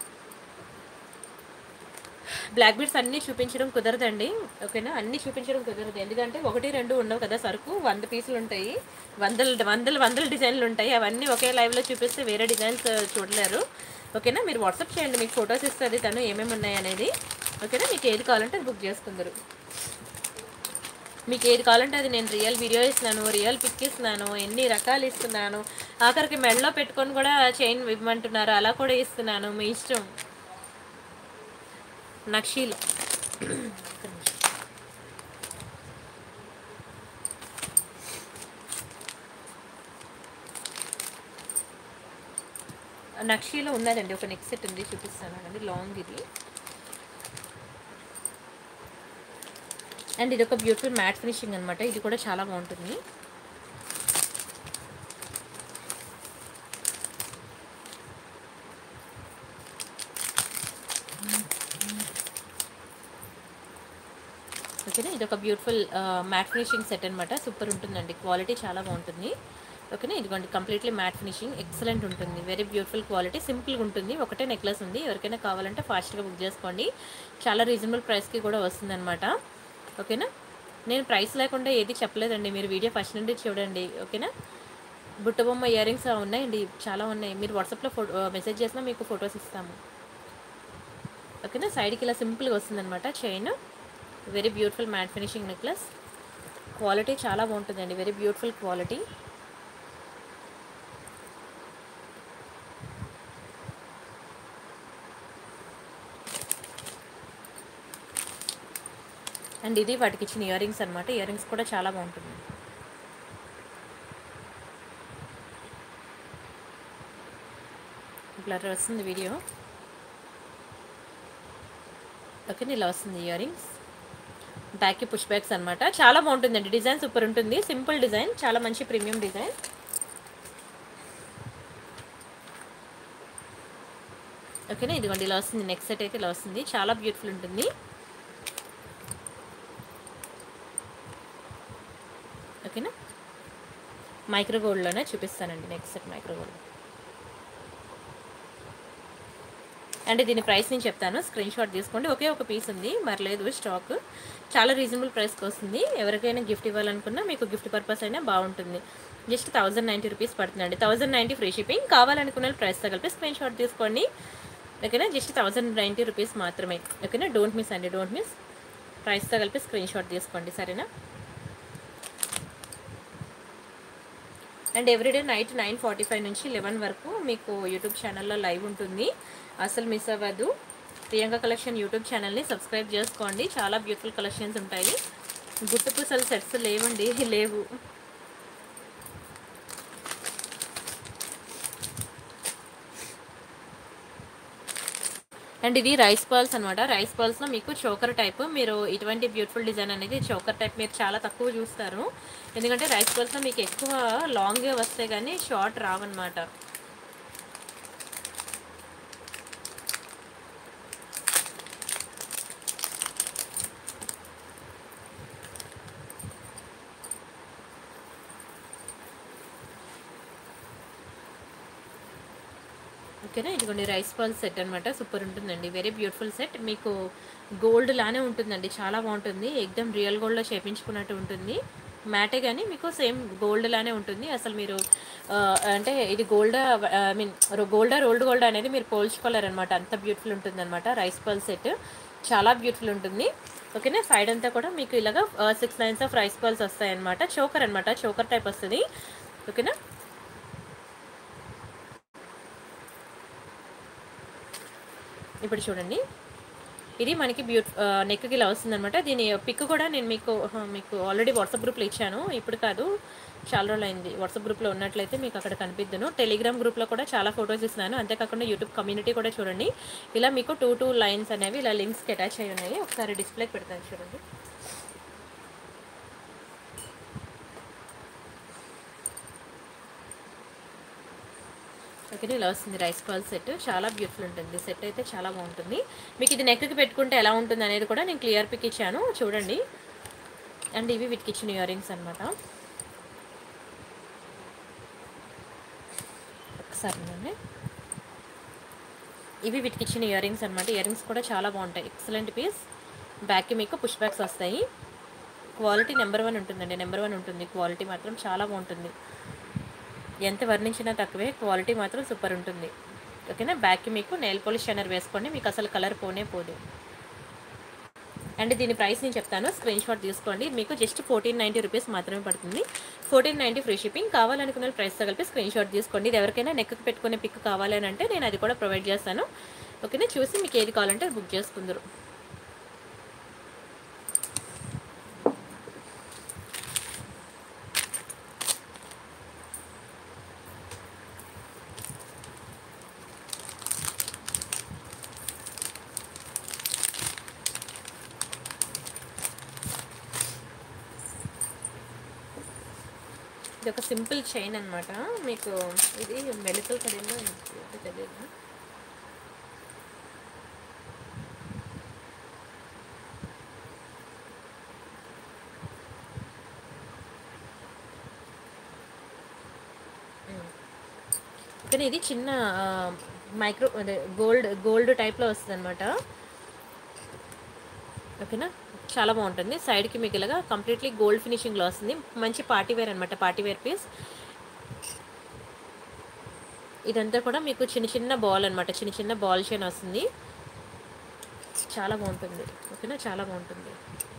బ్లాక్ బీడ్స్ అన్నీ చూపించడం కుదరదండి ఓకేనా అన్నీ చూపించడం కుదరదు ఎందుకంటే ఒకటి రెండు ఉండవు కదా సరుకు వంద పీసులు ఉంటాయి వందల వందల వందల డిజైన్లు ఉంటాయి అవన్నీ ఒకే లైవ్లో చూపిస్తే వేరే డిజైన్స్ చూడలేరు ఓకేనా మీరు వాట్సాప్ చేయండి మీకు ఫొటోస్ ఇస్తుంది తను ఏమేమి ఉన్నాయి అనేది ఓకేనా మీకు ఏది కావాలంటే అది బుక్ చేసుకుందరు మీకు ఏది కావాలంటే అది నేను రియల్ వీడియో ఇస్తున్నాను రియల్ పిక్ ఇస్తున్నాను ఎన్ని రకాలు ఇస్తున్నాను ఆఖరికి మెడలో పెట్టుకొని కూడా చైన్ ఇవ్వమంటున్నారు అలా కూడా ఇస్తున్నాను మీ ఇష్టం నక్షీలు నక్షీలో ఉన్నదండి ఒక నెక్ సెట్ ఉంది చూపిస్తాను అండి లాంగ్ ఇది అండ్ ఇది ఒక బ్యూటిఫుల్ మ్యాట్ ఫినిషింగ్ అనమాట ఇది కూడా చాలా బాగుంటుంది ఓకేనా ఇది ఒక బ్యూటిఫుల్ మ్యాట్ ఫినిషింగ్ సెట్ అనమాట సూపర్ ఉంటుందండి క్వాలిటీ చాలా బాగుంటుంది ఓకేనా ఇదిగోండి కంప్లీట్లీ మ్యాట్ ఫినిషింగ్ ఎక్సలెంట్ ఉంటుంది వెరీ బ్యూటిఫుల్ క్వాలిటీ సింపుల్గా ఉంటుంది ఒకటే నెక్లెస్ ఉంది ఎవరికైనా కావాలంటే ఫాస్ట్గా బుక్ చేసుకోండి చాలా రీజనబుల్ ప్రైస్కి కూడా వస్తుందన్నమాట ఓకేనా నేను ప్రైస్ లేకుండా ఏది చెప్పలేదండి మీరు వీడియో ఫస్ట్ నుండి చూడండి ఓకేనా బుట్ట బొమ్మ ఇయర్ రింగ్స్ ఉన్నాయండి చాలా ఉన్నాయి మీరు వాట్సాప్లో ఫోటో మెసేజ్ చేసినా మీకు ఫొటోస్ ఇస్తాము ఓకేనా సైడ్కి ఇలా సింపుల్గా వస్తుందన్నమాట chain very beautiful matte finishing necklace quality చాలా బాగుంటుందండి వెరీ బ్యూటిఫుల్ క్వాలిటీ అండ్ ఇది వాటికి ఇచ్చిన ఇయర్ రింగ్స్ అనమాట ఇయర్ రింగ్స్ కూడా చాలా బాగుంటుంది బ్లర్ వస్తుంది వీడియో ఓకే ఇలా వస్తుంది ఇయర్ రింగ్స్ బ్యాక్కి పుష్ బ్యాక్స్ అనమాట చాలా బాగుంటుందండి డిజైన్ సూపర్ ఉంటుంది సింపుల్ డిజైన్ చాలా మంచి ప్రీమియం డిజైన్ ఓకేనా ఇదిగోండి ఇలా వస్తుంది నెక్స్ట్ సెట్ అయితే ఇలా వస్తుంది చాలా బ్యూటిఫుల్ ఉంటుంది ఓకేనా మైక్రో గోల్డ్లోనే చూపిస్తానండి next set micro gold and దీని ప్రైస్ నేను చెప్తాను స్క్రీన్ షాట్ తీసుకోండి ఒకే ఒక పీస్ ఉంది మరి లేదు స్టాక్ చాలా రీజనబుల్ ప్రైస్కి వస్తుంది ఎవరికైనా గిఫ్ట్ ఇవ్వాలనుకున్నా మీకు గిఫ్ట్ పర్పస్ అయినా బాగుంటుంది జస్ట్ థౌజండ్ నైంటీ రూపీస్ పడుతుందండి థౌజండ్ నైంటీ ఫ్రీ షిప్పింగ్ కావాలనుకున్న ప్రైస్తో కలిపి స్క్రీన్ షాట్ తీసుకోండి ఓకేనా జస్ట్ థౌజండ్ నైంటీ రూపీస్ మాత్రమే ఓకేనా డోంట్ మిస్ అండి డోంట్ మిస్ ప్రైస్తో కలిపి స్క్రీన్ షాట్ తీసుకోండి సరేనా and everyday night nine forty five నుంచి లెవెన్ వరకు మీకు యూట్యూబ్ ఛానల్లో లైవ్ ఉంటుంది అసలు మిస్ అవ్వద్దు ప్రియాంక కలెక్షన్ యూట్యూబ్ ఛానల్ని సబ్స్క్రైబ్ చేసుకోండి చాలా బ్యూటిఫుల్ కలెక్షన్స్ ఉంటాయి గుట్టు పూసల సెట్స్ లేవండి లేవు అండ్ ఇది రైస్ పర్ల్స్ అనమాట రైస్ పర్ల్స్లో మీకు చోకర్ టైప్ మీరు ఇటువంటి బ్యూటిఫుల్ డిజైన్ అనేది చోకర్ టైప్ మీరు చాలా తక్కువ చూస్తారు ఎందుకంటే రైస్ పర్ల్స్లో మీకు ఎక్కువ లాంగే వస్తాయి కానీ షార్ట్ రావన్నమాట ఓకేనా ఇదిగోండి రైస్ పాల్ సెట్ అనమాట సూపర్ ఉంటుందండి వెరీ బ్యూటిఫుల్ సెట్ మీకు గోల్డ్ లానే ఉంటుందండి చాలా బాగుంటుంది ఎగ్దమ్ రియల్ గోల్డ్లో చేపించుకున్నట్టు ఉంటుంది మ్యాటే కానీ మీకు సేమ్ గోల్డ్ లానే ఉంటుంది అసలు మీరు ఆ, అంటే ఇది గోల్డ్ ఐ మీన్ గోల్డా రోల్డ్ గోల్డ్ అనేది మీరు పోల్చుకోలేరనమాట అంత బ్యూటిఫుల్ ఉంటుంది అనమాట రైస్ పల్ సెట్ చాలా బ్యూటిఫుల్ ఉంటుంది ఓకేనా సైడ్ అంతా కూడా మీకు ఇలాగా six lines of rice pearls వస్తాయి అనమాట చోకర్ అనమాట చోకర్ టైప్ వస్తుంది ఓకేనా ఇప్పుడు చూడండి ఇది మనకి బ్యూట్ నెక్కి ఇలా వస్తుందన్నమాట దీని పిక్ కూడా నేను మీకు ఆ, మీకు ఆల్రెడీ వాట్సాప్ గ్రూప్లో ఇచ్చాను ఇప్పుడు కాదు చాలా రోజులు అయింది వాట్సాప్ గ్రూప్లో ఉన్నట్లయితే మీకు అక్కడ కనిపిద్దును టెలిగ్రామ్ గ్రూప్లో కూడా చాలా ఫొటోస్ ఇస్తున్నాను అంతేకాకుండా యూట్యూబ్ కమ్యూనిటీ కూడా చూడండి ఇలా మీకు టూ టూ లైన్స్ అనేవి ఇలా లింక్స్కి అటాచ్ అయి ఉన్నాయి ఒకసారి డిస్ప్లేకి పెడతాను చూడండి ఓకే ఇలా వస్తుంది రైస్ బాల్ సెట్ చాలా బ్యూటిఫుల్ ఉంటుంది సెట్ అయితే చాలా బాగుంటుంది మీకు ఇది నెక్కి పెట్టుకుంటే ఎలా ఉంటుంది అనేది కూడా నేను క్లియర్ పిక్ ఇచ్చాను చూడండి అండ్ ఇవి వీటికి ఇచ్చిన ఇయర్ రింగ్స్ అనమాట ఒకసారి ఉండండి. ఇవి వీటికి ఇచ్చిన ఇయర్ రింగ్స్ అనమాట ఇయర్ రింగ్స్ కూడా చాలా బాగుంటాయి ఎక్సలెంట్ పీస్ బ్యాక్కి మీకు పుష్ బ్యాక్స్ వస్తాయి క్వాలిటీ నెంబర్ వన్ ఉంటుందండి నెంబర్ వన్ ఉంటుంది క్వాలిటీ మాత్రం చాలా బాగుంటుంది ఎంత వర్ణించినా తక్కువే క్వాలిటీ మాత్రం సూపర్ ఉంటుంది ఓకేనా బ్యాక్కి మీకు నెయిల్ పాలిష్ షైనర్ వేసుకోండి మీకు అసలు కలర్ పోనే పోదు అండ్ దీని ప్రైస్ నేను చెప్తాను స్క్రీన్ షాట్ తీసుకోండి మీకు జస్ట్ ఫోర్టీన్ నైంటీ రూపీస్ మాత్రమే పడుతుంది ఫోర్టీన్ నైంటీ ఫ్రీ షిప్పింగ్ కావాలనుకున్న ప్రైస్తో కలిపి స్క్రీన్ షాట్ తీసుకోండి ఇది ఎవరికైనా నెక్కి పెట్టుకునే పిక్ కావాలని అంటే నేను అది కూడా ప్రొవైడ్ చేస్తాను ఓకేనా చూసి మీకు ఏది కావాలంటే అది బుక్ చేసుకుందరు ఇది ఒక సింపుల్ చైన్ అన్నమాట మీకు ఇది మెడికల్ కడేలో తెలియదు కానీ ఇది చిన్న మైక్రో అదే గోల్డ్ గోల్డ్ టైప్లో వస్తుంది అనమాట ఓకేనా చాలా బాగుంటుంది సైడ్కి మీకు ఇలాగా కంప్లీట్లీ గోల్డ్ ఫినిషింగ్లో వస్తుంది మంచి పార్టీ వేర్ అనమాట పార్టీ వేర్ పీస్ ఇదంతా కూడా మీకు చిన్న చిన్న బాల్ అనమాట చిన్న చిన్న బాల్ చైన్ వస్తుంది చాలా బాగుంటుంది ఓకేనా చాలా బాగుంటుంది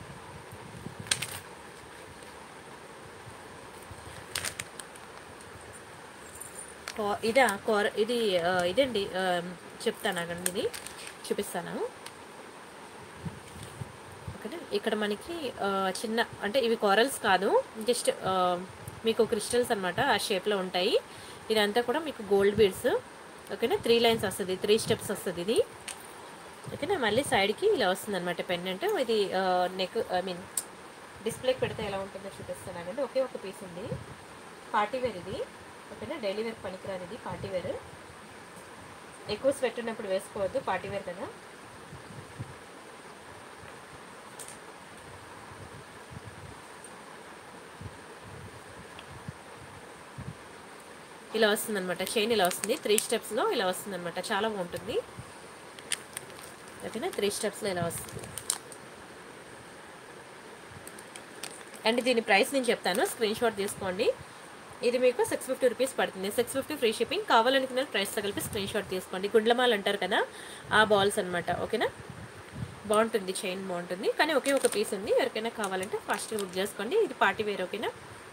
కో- ఇదా కోర ఇది ఆ, ఇదండి ఆ, చెప్తాను ఆగండి ఇది చూపిస్తాను ఓకేనా ఇక్కడ మనకి ఆ, చిన్న అంటే ఇవి కోరల్స్ కాదు జస్ట్ ఆ, మీకు క్రిస్టల్స్ అనమాట ఆ షేప్లో ఉంటాయి ఇదంతా కూడా మీకు గోల్డ్ బీడ్స్ ఓకేనా త్రీ లైన్స్ వస్తుంది త్రీ స్టెప్స్ వస్తుంది ఇది ఓకేనా మళ్ళీ సైడ్కి ఇలా వస్తుంది అనమాట పెండెంట్ ఇది నెక్ ఐ మీన్ డిస్ప్లేకి పెడితే ఎలా ఉంటుందో చూపిస్తాను అంటే ఒకే ఒక పీస్ ఉంది పార్టీ వేర్ ఇది ఓకేనా డైలీ వేర్ పనికిరాదు ఇది పార్టీ వేర్ ఎక్కువ స్వెట్ ఉన్నప్పుడు వేసుకోవద్దు పార్టీ వేర్ కదా ఇలా వస్తుంది అనమాట చైన్ ఇలా వస్తుంది త్రీ స్టెప్స్లో ఇలా వస్తుంది అనమాట చాలా బాగుంటుంది ఓకేనా త్రీ స్టెప్స్లో ఇలా వస్తుంది అండ్ దీని ప్రైస్ నేను చెప్తాను స్క్రీన్ షాట్ తీసుకోండి ఇది మీకు సిక్స్ ఫిఫ్టీ రూపీస్ పడుతుంది సిక్స్ ఫిఫ్టీ ఫ్రీ షిప్పింగ్ కావాలనుకున్న ప్రైస్తో కలిపి స్క్రీన్ షాట్ తీసుకోండి గుండ్లమాల్ అంటారు కదా ఆ బాల్స్ అనమాట ఓకేనా బాగుంటుంది చైన్ బాగుంటుంది కానీ ఒకే ఒక పీస్ ఉంది ఎవరికైనా కావాలంటే ఫాస్ట్గా బుక్ చేసుకోండి ఇది పార్టీ వేర్ ఓకేనా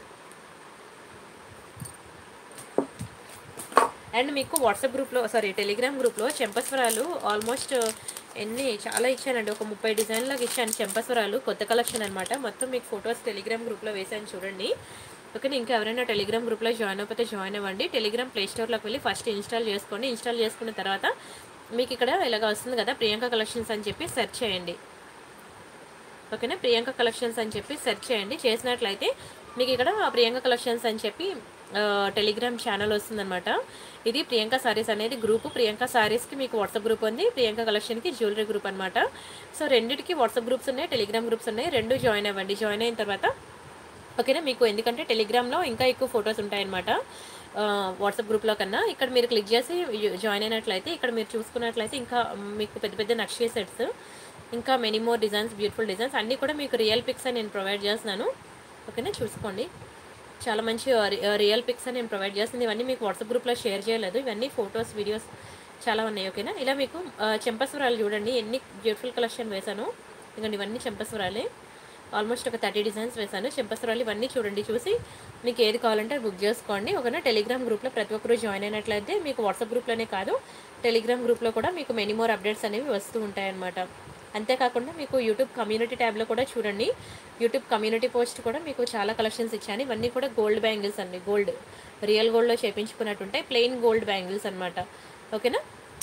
అండ్ మీకు వాట్సాప్ గ్రూప్లో సారీ టెలిగ్రామ్ గ్రూప్లో చెంపస్వరాలు ఆల్మోస్ట్ ఎన్ని చాలా ఇచ్చానండి ఒక ముప్పై డిజైన్లకు ఇచ్చాను చెంపస్వరాలు కొత్త కలెక్షన్ అనమాట మొత్తం మీకు ఫొటోస్ టెలిగ్రామ్ గ్రూప్లో వేసాను చూడండి ఓకే ఇంకా ఎవరైనా టెలిగ్రామ్ గ్రూప్లో జాయిన్ అయిపోతే జాయిన్ అవ్వండి టెలిగ్రామ్ ప్లే స్టోర్లోకి వెళ్ళి ఫస్ట్ ఇన్స్టాల్ చేసుకోండి ఇన్స్టాల్ చేసుకున్న తర్వాత మీకు ఇక్కడ ఇలాగ వస్తుంది కదా ప్రియాంక కలెక్షన్స్ అని చెప్పి సెర్చ్ చేయండి ఓకేనా ప్రియాంక కలెక్షన్స్ అని చెప్పి సెర్చ్ చేయండి చేసినట్లయితే మీకు ఇక్కడ ప్రియాంక కలెక్షన్స్ అని చెప్పి ఆ, టెలిగ్రామ్ ఛానల్ వస్తుందన్నమాట ఇది ప్రియాంక సారీస్ అనేది గ్రూప్ ప్రియాంక సారీస్కి మీకు వాట్సాప్ గ్రూప్ ఉంది ప్రియాంక కలెక్షన్కి జ్యువెలరీ గ్రూప్ అనమాట సో రెండింటికి వాట్సాప్ గ్రూప్స్ ఉన్నాయి టెలిగ్రామ్ గ్రూప్స్ ఉన్నాయి రెండు జాయిన్ అవ్వండి జాయిన్ అయిన తర్వాత ఓకేనా మీకు ఎందుకంటే టెలిగ్రామ్లో ఇంకా ఎక్కువ ఫొటోస్ ఉంటాయన్నమాట ఆ, వాట్సాప్ గ్రూప్లో కన్నా ఇక్కడ మీరు క్లిక్ చేసి జాయిన్ అయినట్లయితే ఇక్కడ మీరు చూసుకున్నట్లయితే ఇంకా మీకు పెద్ద పెద్ద నక్షీ సెట్స్ ఇంకా many more designs beautiful designs అన్నీ కూడా మీకు రియల్ పిక్స్ అని నేను ప్రొవైడ్ చేస్తున్నాను ఓకేనా చూసుకోండి చాలా మంచి రియల్ పిక్స్ అని నేను ప్రొవైడ్ చేస్తుంది ఇవన్నీ మీకు వాట్సాప్ గ్రూప్లో షేర్ చేయలేదు ఇవన్నీ ఫొటోస్ వీడియోస్ చాలా ఉన్నాయి ఓకేనా ఇలా మీకు ఆ, చెంపస్వరాలు చూడండి ఎన్ని బ్యూటిఫుల్ కలెక్షన్ వేశాను ఇదిగోండి ఇవన్నీ చెంపస్వరాలే ఆల్మోస్ట్ ఒక థర్టీ డిజైన్స్ వేశాను చెంపస్వరాలు ఇవన్నీ చూడండి చూసి మీకు ఏది కావాలంటే బుక్ చేసుకోండి ఒకనా టెలిగ్రామ్ గ్రూప్లో ప్రతి ఒక్కరు జాయిన్ అయినట్లయితే మీకు వాట్సాప్ గ్రూప్లోనే కాదు టెలిగ్రామ్ గ్రూప్లో కూడా మీకు మెనీ మోర్ అప్డేట్స్ అనేవి వస్తూ ఉంటాయన్నమాట అంతేకాకుండా మీకు యూట్యూబ్ కమ్యూనిటీ ట్యాబ్లో కూడా చూడండి యూట్యూబ్ కమ్యూనిటీ పోస్ట్ కూడా మీకు చాలా కలెక్షన్స్ ఇచ్చాను ఇవన్నీ కూడా గోల్డ్ బ్యాంగిల్స్ అండి గోల్డ్ రియల్ గోల్డ్లో చేపించుకున్నట్టుంటాయి ప్లెయిన్ గోల్డ్ బ్యాంగిల్స్ అనమాట ఓకేనా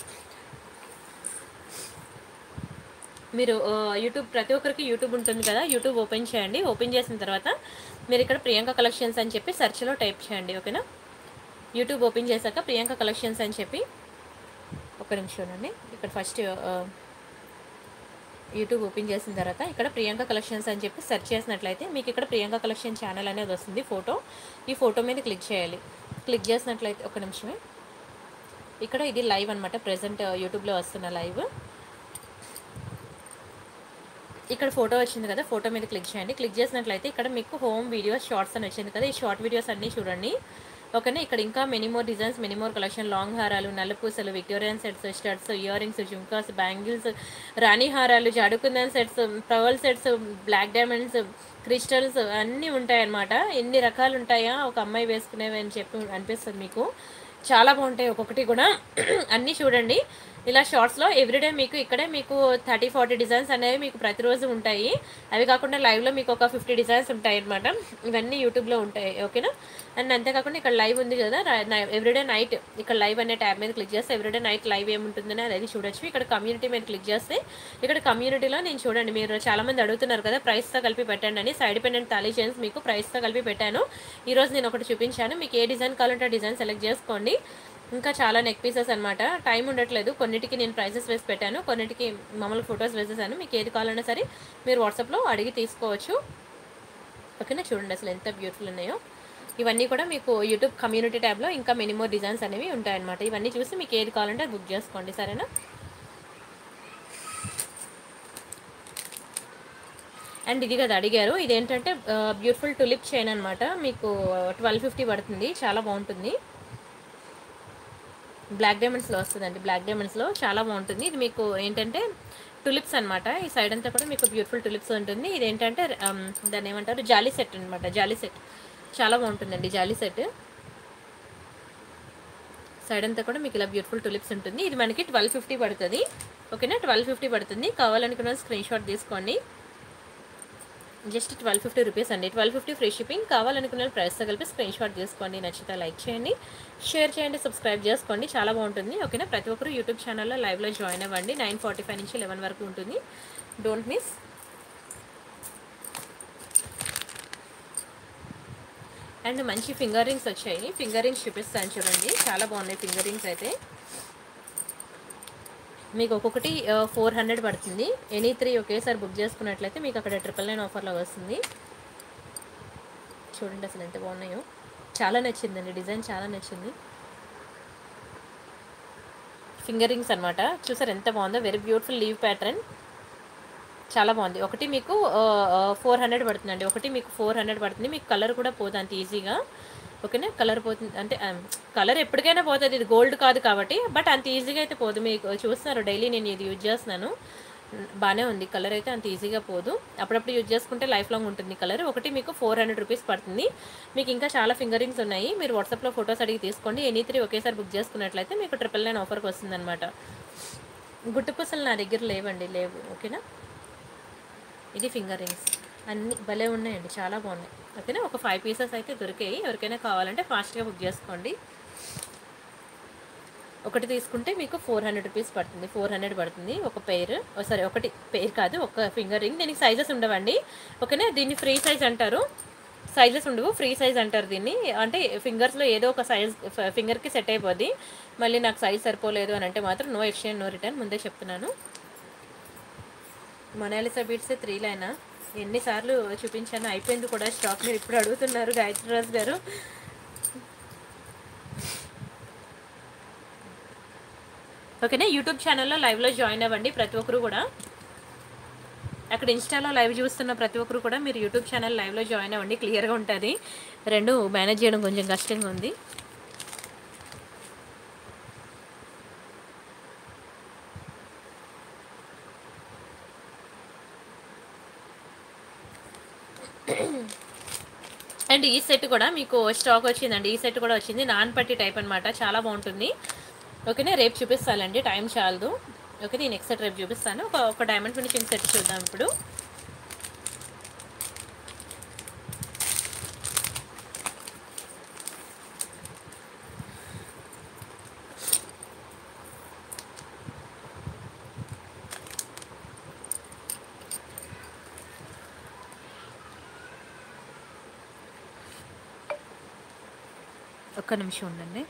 మీరు ఆ, యూట్యూబ్ ప్రతి ఒక్కరికి యూట్యూబ్ ఉంటుంది కదా యూట్యూబ్ ఓపెన్ చేయండి ఓపెన్ చేసిన తర్వాత మీరు ఇక్కడ ప్రియాంక కలెక్షన్స్ అని చెప్పి సెర్చ్లో టైప్ చేయండి ఓకేనా యూట్యూబ్ ఓపెన్ చేశాక ప్రియాంక కలెక్షన్స్ అని చెప్పి ఒక నిమిషం అండి ఇక్కడ ఫస్ట్ ఆ, యూట్యూబ్ ఓపెన్ చేసిన తర్వాత ఇక్కడ ప్రియాంక కలెక్షన్స్ అని చెప్పి సెర్చ్ చేసినట్లయితే మీకు ఇక్కడ ప్రియాంక కలెక్షన్ ఛానల్ అనేది వస్తుంది ఫోటో ఈ ఫోటో మీద క్లిక్ చేయాలి క్లిక్ చేసినట్లయితే ఒక నిమిషమే ఇక్కడ ఇది లైవ్ అనమాట ప్రజెంట్ యూట్యూబ్లో వస్తున్న లైవ్ ఇక్కడ ఫోటో వచ్చింది కదా ఫోటో మీద క్లిక్ చేయండి క్లిక్ చేసినట్లయితే ఇక్కడ మీకు హోమ్ వీడియోస్ షార్ట్స్ అని వచ్చింది కదా ఈ షార్ట్ వీడియోస్ అన్నీ చూడండి ఓకేనా ఇక్కడ ఇంకా many more designs many more collection long హారాలు నల్లపూసలు Victorian sets studs earrings jhumkas bangles రాణి హారాలు జాడుకుందన్ సెట్స్ ప్రవల్ సెట్స్ బ్లాక్ డైమండ్స్ క్రిస్టల్స్ అన్నీ ఉంటాయన్నమాట ఎన్ని రకాలు ఉంటాయా ఒక అమ్మాయి వేసుకునేవి అని చెప్పి అనిపిస్తుంది మీకు చాలా బాగుంటాయి ఒక్కొక్కటి కూడా అన్నీ చూడండి ఇలా షార్ట్స్లో ఎవ్రీడే మీకు ఇక్కడే మీకు థర్టీ ఫార్టీ డిజైన్స్ అనేవి మీకు ప్రతిరోజు ఉంటాయి అవి కాకుండా లైవ్లో మీకు ఒక ఫిఫ్టీ డిజైన్స్ ఉంటాయి అనమాట ఇవన్నీ యూట్యూబ్లో ఉంటాయి ఓకేనా అండ్ అంతేకాకుండా ఇక్కడ లైవ్ ఉంది కదా ఎవ్రీడే నైట్ ఇక్కడ లైవ్ అనే ట్యాబ్ మీద క్లిక్ చేస్తే ఎవ్రీడే నైట్ లైవ్ ఏముంటుందని అది చూడొచ్చు ఇక్కడ కమ్యూనిటీ మీద క్లిక్ చేస్తే ఇక్కడ కమ్యూనిటీలో నేను చూడండి మీరు చాలా మంది అడుగుతున్నారు కదా ప్రైస్తో కలిపి పెట్టండి అని సైడ్ పెండెంట్ తాళీ చైన్స్ మీకు ప్రైస్తో కలిపి పెట్టాను ఈరోజు నేను ఒకటి చూపించాను మీకు ఏ డిజైన్ కావాలంటే ఆ డిజైన్ సెలెక్ట్ చేసుకోండి ఇంకా చాలా నెక్ పీసెస్ అనమాట టైం ఉండట్లేదు కొన్నిటికి నేను ప్రైజెస్ వేసి పెట్టాను కొన్నిటికి మామూలు ఫొటోస్ వేసేసాను మీకు ఏది కావాలన్నా సరే మీరు వాట్సాప్లో అడిగి తీసుకోవచ్చు ఓకేనా చూడండి అసలు ఎంత బ్యూటిఫుల్ ఉన్నాయో ఇవన్నీ కూడా మీకు యూట్యూబ్ కమ్యూనిటీ ట్యాబ్లో ఇంకా మినిమోర్ డిజైన్స్ అనేవి ఉంటాయన్నమాట ఇవన్నీ చూసి మీకు ఏది కావాలంటే అది బుక్ చేసుకోండి సరేనా అండ్ ఇది కదా అడిగారు ఇదేంటంటే బ్యూటిఫుల్ టులిప్ చైన్ అనమాట మీకు ట్వెల్వ్ ఫిఫ్టీ పడుతుంది చాలా బాగుంటుంది బ్లాక్ డైమండ్స్లో వస్తుందండి బ్లాక్ డైమండ్స్లో చాలా బాగుంటుంది ఇది మీకు ఏంటంటే టులిప్స్ అనమాట ఈ సైడ్ అంతా కూడా మీకు బ్యూటిఫుల్ టులిప్స్ ఉంటుంది ఇది ఏంటంటే um, దాన్ని ఏమంటారు జాలీ సెట్ అనమాట జాలీ సెట్ చాలా బాగుంటుందండి జాలీ సెట్ సైడ్ అంతా కూడా మీకు ఇలా బ్యూటిఫుల్ టులిప్స్ ఉంటుంది ఇది మనకి ట్వెల్వ్ ఫిఫ్టీ పడుతుంది ఓకేనా ట్వెల్వ్ ఫిఫ్టీ పడుతుంది కావాలనుకున్న స్క్రీన్ షాట్ తీసుకోండి జస్ట్ ట్వెల్వ్ ఫిఫ్టీ రూపీస్ అండి ట్వెల్వ్ ఫిఫ్టీ ఫ్రీ షిప్పింగ్ కావాలనుకున్న ప్రైస్తో కలిపి స్క్రీన్ షాట్ తీసుకోండి నచ్చితే లైక్ చేయండి షేర్ చేయండి సబ్స్క్రైబ్ చేసుకోండి చాలా బాగుంటుంది ఓకేనా ప్రతి ఒక్కరు యూట్యూబ్ ఛానల్లో లైవ్లో జాయిన్ అవ్వండి నైన్ ఫార్టీ ఫైవ్ నుంచి లెవెన్ వరకు ఉంటుంది డోంట్ మిస్ అండ్ మంచి ఫింగర్ రింగ్స్ వచ్చాయి ఫింగర్ రింగ్స్ చూపిస్తాను చూడండి చాలా బాగున్నాయి ఫింగర్ రింగ్స్ అయితే మీకు ఒక్కొక్కటి ఫోర్ హండ్రెడ్ పడుతుంది ఎనీ త్రీ ఒకేసారి బుక్ చేసుకున్నట్లయితే మీకు అక్కడ ట్రిపుల్ నైన్ ఆఫర్లో వస్తుంది చూడండి అసలు ఎంత బాగున్నాయో చాలా నచ్చిందండి డిజైన్ చాలా నచ్చింది ఫింగర్ రింగ్స్ అనమాట చూసారు ఎంత బాగుందో వెరీ బ్యూటిఫుల్ లీవ్ ప్యాటర్న్ చాలా బాగుంది ఒకటి మీకు ఫోర్ హండ్రెడ్ పడుతుందండి ఒకటి మీకు ఫోర్ హండ్రెడ్ పడుతుంది మీకు కలర్ కూడా పోదు అంత ఈజీగా ఓకేనా కలర్ పోతుంది అంటే కలర్ ఎప్పటికైనా పోతుంది ఇది గోల్డ్ కాదు కాబట్టి బట్ అంత ఈజీగా అయితే పోదు మీకు చూస్తున్నారు డైలీ నేను ఇది యూజ్ చేస్తున్నాను బాగానే ఉంది కలర్ అయితే అంత ఈజీగా పోదు అప్పుడప్పుడు యూజ్ చేసుకుంటే లైఫ్ లాంగ్ ఉంటుంది కలర్ ఒకటి మీకు ఫోర్ హండ్రెడ్ రూపీస్ పడుతుంది మీకు ఇంకా చాలా ఫింగర్ రింగ్స్ ఉన్నాయి మీరు వాట్సాప్లో ఫొటోస్ అడిగి తీసుకోండి ఎనీ త్రీ ఒకేసారి బుక్ చేసుకున్నట్లయితే మీకు ట్రిపుల్ నైన్ ఆఫర్కి వస్తుందన్నమాట గుట్టు పూసలు నా దగ్గర లేవండి లేవు ఓకేనా ఇది ఫింగర్ రింగ్స్ అన్ని భలే ఉన్నాయండి చాలా బాగున్నాయి ఓకేనా ఒక ఫైవ్ పీసెస్ అయితే దొరికాయి ఎవరికైనా కావాలంటే ఫాస్ట్గా బుక్ చేసుకోండి ఒకటి తీసుకుంటే మీకు ఫోర్ హండ్రెడ్ రూపీస్ పడుతుంది ఫోర్ హండ్రెడ్ పడుతుంది ఒక పెయిర్ సారీ ఒకటి పెయిర్ కాదు ఒక ఫింగర్ రింగ్ దీనికి సైజెస్ ఉండవండి ఓకేనా దీన్ని ఫ్రీ సైజ్ అంటారు సైజెస్ ఉండవు ఫ్రీ సైజ్ అంటారు దీన్ని అంటే ఫింగర్స్లో ఏదో ఒక సైజ్ ఫింగర్కి సెట్ అయిపోద్ది మళ్ళీ నాకు సైజ్ సరిపోలేదు అని అంటే మాత్రం నో ఎక్స్చేంజ్ నో రిటర్న్ ముందే చెప్తున్నాను మొనాలిసా బీట్స్ త్రీ లైనా ఎన్నిసార్లు చూపించాను అయిపోయింది కూడా స్టాక్ మీరు ఇప్పుడు అడుగుతున్నారు గాయత్రి రాజు గారు ఓకేనా యూట్యూబ్ ఛానల్లో లైవ్లో జాయిన్ అవ్వండి ప్రతి ఒక్కరు కూడా అక్కడ ఇన్స్టాలో లైవ్ చూస్తున్న ప్రతి ఒక్కరు కూడా మీరు యూట్యూబ్ ఛానల్ లైవ్లో జాయిన్ అవ్వండి క్లియర్గా ఉంటుంది రెండు మేనేజ్ చేయడం కొంచెం కష్టంగా ఉంది అండ్ ఈ సెట్ కూడా మీకు స్టాక్ వచ్చిందండి ఈ సెట్ కూడా వచ్చింది నాన్ పట్టి టైప్ అనమాట చాలా బాగుంటుంది ఓకేనా రేపు చూపిస్తానండి టైం చాలదు ఓకే నేను నెక్స్ట్ రేపు చూపిస్తాను ఒక ఒక డైమండ్ ఫినిషింగ్ సెట్ చూద్దాం ఇప్పుడు ఒక్క నిమిషం ఉండండి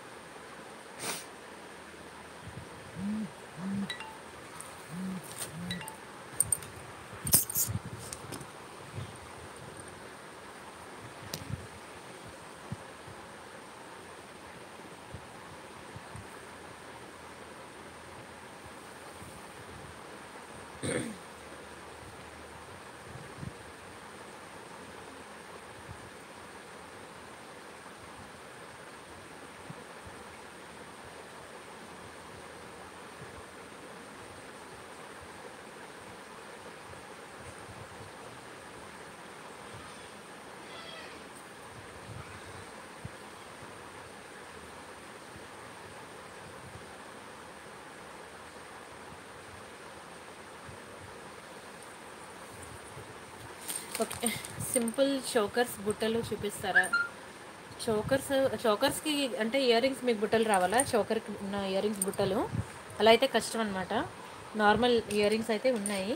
ఓకే సింపుల్ చోకర్స్ బుట్టలు చూపిస్తారా చోకర్స్ చోకర్స్కి అంటే ఇయర్ రింగ్స్ మీకు బుట్టలు రావాలా చోకర్కి ఉన్న ఇయర్ రింగ్స్ బుట్టలు అలా అయితే కష్టం అనమాట నార్మల్ ఇయర్ రింగ్స్ అయితే ఉన్నాయి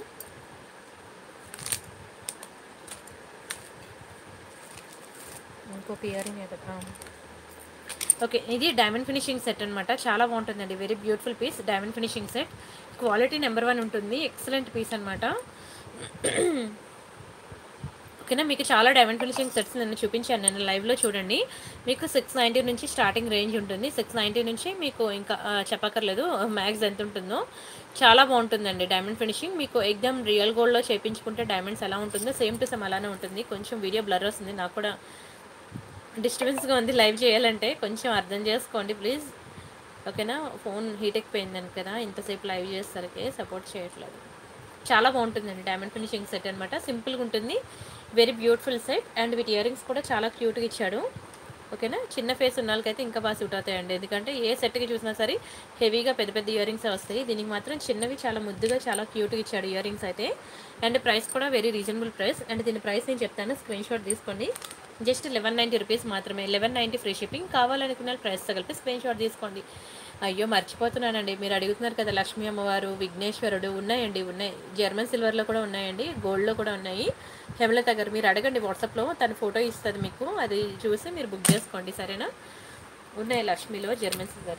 ఇంకొక ఇయర్ రింగ్ అయితే ఆ. ఓకే ఇది డైమండ్ ఫినిషింగ్ సెట్ అనమాట చాలా బాగుంటుందండి very beautiful piece diamond finishing set quality number one ఉంటుంది ఎక్సలెంట్ పీస్ అనమాట ఓకేనా మీకు చాలా డైమండ్ ఫినిషింగ్ సెట్స్ నేను చూపించాను నేను లైవ్లో చూడండి మీకు సిక్స్ నైంటీ నుంచి స్టార్టింగ్ రేంజ్ ఉంటుంది సిక్స్ నైంటీ నుంచి మీకు ఇంకా ఆ, చెప్పక్కర్లేదు మ్యాక్స్ ఎంత ఉంటుందో చాలా బాగుంటుందండి డైమండ్ ఫినిషింగ్ మీకు ఎగ్జామ్ రియల్ గోల్డ్లో చేయించుకుంటే డైమండ్స్ ఎలా ఉంటుందో సేమ్ టు సేమ్ అలానే ఉంటుంది కొంచెం వీడియో బ్లర్ వస్తుంది నాకు కూడా డిస్టర్బెన్స్గా ఉంది లైవ్ చేయాలంటే కొంచెం అర్థం చేసుకోండి ప్లీజ్ ఓకేనా ఫోన్ హీట్ ఎక్కిపోయిందని కదా ఇంతసేపు లైవ్ చేసేసరికి సపోర్ట్ చేయట్లేదు చాలా బాగుంటుందండి డైమండ్ ఫినిషింగ్ సెట్ అనమాట సింపుల్గా ఉంటుంది వెరీ బ్యూటిఫుల్ సెట్ అండ్ వీటి ఇయర్ రింగ్స్ కూడా చాలా క్యూట్గా ఇచ్చాడు ఓకేనా చిన్న ఫేస్ ఉన్న వాళ్ళకైతే ఇంకా బాగా సూట్ అవుతాయండి ఎందుకంటే ఏ సెట్కి చూసినా సరే హెవీగా పెద్ద పెద్ద ఇయర్ రింగ్స్ వస్తాయి దీనికి మాత్రం చిన్నవి చాలా ముద్దుగా చాలా క్యూట్గా ఇచ్చాడు ఇయర్ రింగ్స్ అయితే అండ్ ప్రైస్ కూడా వెరీ రీజనబుల్ ప్రైస్ అండ్ దీని ప్రైస్ నేను చెప్తాను స్క్రీన్ షాట్ తీసుకోండి జస్ట్ లెవెన్ నైంటీ రూపీస్ మాత్రమే లెవెన్ నైంటీ ఫ్రీ షిప్పింగ్ కావాలనుకున్న ప్రైస్తో కలిపి స్క్రీన్ షాట్ తీసుకోండి అయ్యో మర్చిపోతున్నానండి మీరు అడుగుతున్నారు కదా లక్ష్మీ అమ్మవారు విఘ్నేశ్వరుడు ఉన్నాయండి ఉన్నాయి జర్మన్ సిల్వర్లో కూడా ఉన్నాయండి గోల్డ్లో కూడా ఉన్నాయి హేమలత గారు మీరు అడగండి వాట్సాప్లో తన ఫోటో ఇస్తుంది మీకు అది చూసి మీరు బుక్ చేసుకోండి సరేనా ఉన్నాయి లక్ష్మీలో జర్మన్ సిల్వర్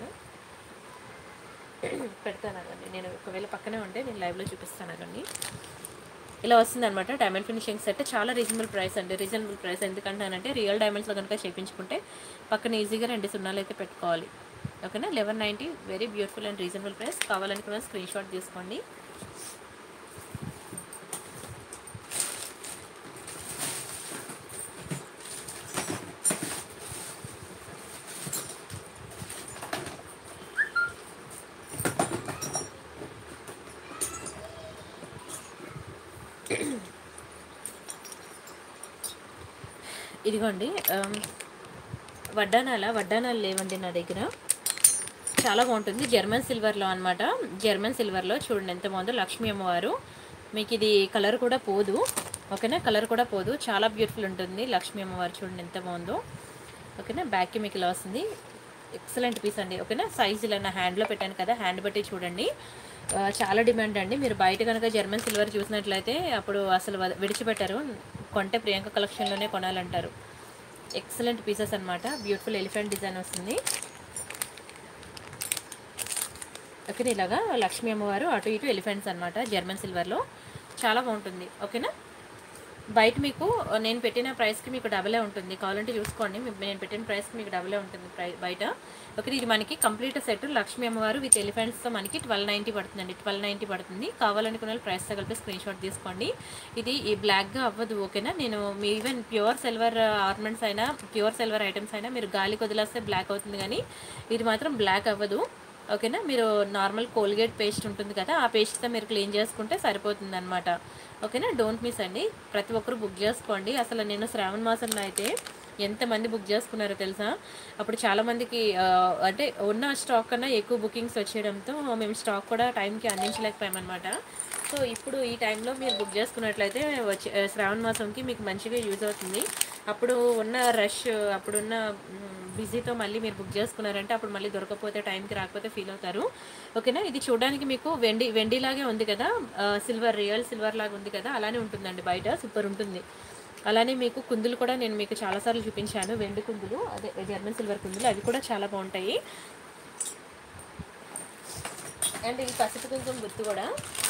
పెడతాను అదండి నేను ఒకవేళ పక్కనే ఉంటే నేను లైవ్లో చూపిస్తాను అదండి ఇలా వస్తుంది అనమాట డైమండ్ ఫినిషింగ్ సెట్ చాలా రీజనబుల్ ప్రైస్ అండి రీజనబుల్ ప్రైస్ ఎందుకంటానంటే రియల్ డైమండ్స్లో కనుక చేయించుకుంటే పక్కన ఈజీగా రెండు సున్నాలు అయితే పెట్టుకోవాలి ఓకేనా eleven ninety very beautiful and reasonable price కావాలనుకున్న స్క్రీన్ షాట్ తీసుకోండి ఇదిగోండి ఆమ్, వడ్డానాల వడ్డానాలు లేవండి నా దగ్గర చాలా బాగుంటుంది జర్మన్ సిల్వర్లో అనమాట జర్మన్ సిల్వర్లో చూడండి ఎంత బాగుందో లక్ష్మీ అమ్మవారు మీకు ఇది కలర్ కూడా పోదు ఓకేనా కలర్ కూడా పోదు చాలా బ్యూటిఫుల్ ఉంటుంది లక్ష్మీ అమ్మవారు చూడండి ఎంత బాగుందో ఓకేనా బ్యాక్కి మీకు ఇలా వస్తుంది ఎక్సలెంట్ పీస్ అండి ఓకేనా సైజ్ ఇలా నా హ్యాండ్లో పెట్టాను కదా హ్యాండ్ బట్టి చూడండి ఆ, చాలా డిమాండ్ అండి మీరు బయట కనుక జర్మన్ సిల్వర్ చూసినట్లయితే అప్పుడు అసలు వద- విడిచిపెట్టారు కొంటే ప్రియాంక కలెక్షన్లోనే కొనాలంటారు ఎక్సలెంట్ పీసెస్ అన్నమాట బ్యూటిఫుల్ ఎలిఫెంట్ డిజైన్ వస్తుంది ఓకేనా ఇలాగా లక్ష్మీ అమ్మవారు అటు ఇటు ఎలిఫెంట్స్ అన్నమాట జర్మన్ సిల్వర్లో చాలా బాగుంటుంది ఓకేనా బయట మీకు నేను పెట్టిన ప్రైస్కి మీకు డబలే ఉంటుంది కావాలంటే చూసుకోండి మీ- నేను పెట్టిన ప్రైస్కి మీకు డబలే ఉంటుంది ప్రై బయట ఓకే ఇది మనకి కంప్లీట్ సెట్ లక్ష్మీ అమ్మవారు విత్ ఎలిఫెంట్స్తో మనకి ట్వెల్వ్ నైంటీ పడుతుందండి ట్వెల్వ్ నైంటీ పడుతుంది కావాలనుకున్న వాళ్ళు ప్రైస్తో కలిపి స్క్రీన్ షాట్ తీసుకోండి ఇది ఈ బ్లాక్గా అవ్వదు ఓకేనా నేను మీ ఈవెన్ ప్యూర్ సిల్వర్ ఆర్నమెంట్స్ అయినా ప్యూర్ సిల్వర్ ఐటమ్స్ అయినా మీరు గాలికి వదిలేస్తే బ్లాక్ అవుతుంది కానీ ఇది మాత్రం బ్లాక్ అవ్వదు ఓకేనా మీరు నార్మల్ కోల్గేట్ పేస్ట్ ఉంటుంది కదా ఆ పేస్ట్తో మీరు క్లీన్ చేసుకుంటే సరిపోతుంది అనమాట ఓకేనా డోంట్ మిస్ అండి ప్రతి ఒక్కరు బుక్ చేసుకోండి అసలు నేను శ్రావణ మాసంలో అయితే ఎంతమంది బుక్ చేసుకున్నారో తెలుసా అప్పుడు చాలామందికి ఆ, అంటే ఉన్న స్టాక్ కన్నా ఎక్కువ బుకింగ్స్ వచ్చేయడంతో మేము స్టాక్ కూడా టైంకి అందించలేకపోయామన్నమాట సో ఇప్పుడు ఈ టైంలో మీరు బుక్ చేసుకున్నట్లయితే వచ్చే ఆ, శ్రావణ మాసంకి మీకు మంచిగా యూజ్ అవుతుంది అప్పుడు ఉన్న రష్ అప్పుడున్న బిజీతో మళ్ళీ మీరు బుక్ చేసుకున్నారంటే అప్పుడు మళ్ళీ దొరకకపోతే టైంకి రాకపోతే ఫీల్ అవుతారు ఓకేనా ఇది చూడడానికి మీకు వెండి వెండిలాగే ఉంది కదా సిల్వర్ రియల్ సిల్వర్ లాగా ఉంది కదా అలానే ఉంటుందండి బయట సూపర్ ఉంటుంది అలానే మీకు కుందులు కూడా నేను మీకు చాలాసార్లు చూపించాను వెండి కుందులు అదే జర్మన్ సిల్వర్ కుందులు అవి కూడా చాలా బాగుంటాయి అండ్ ఈ పసుపు కుంకుమ గుర్తు కూడా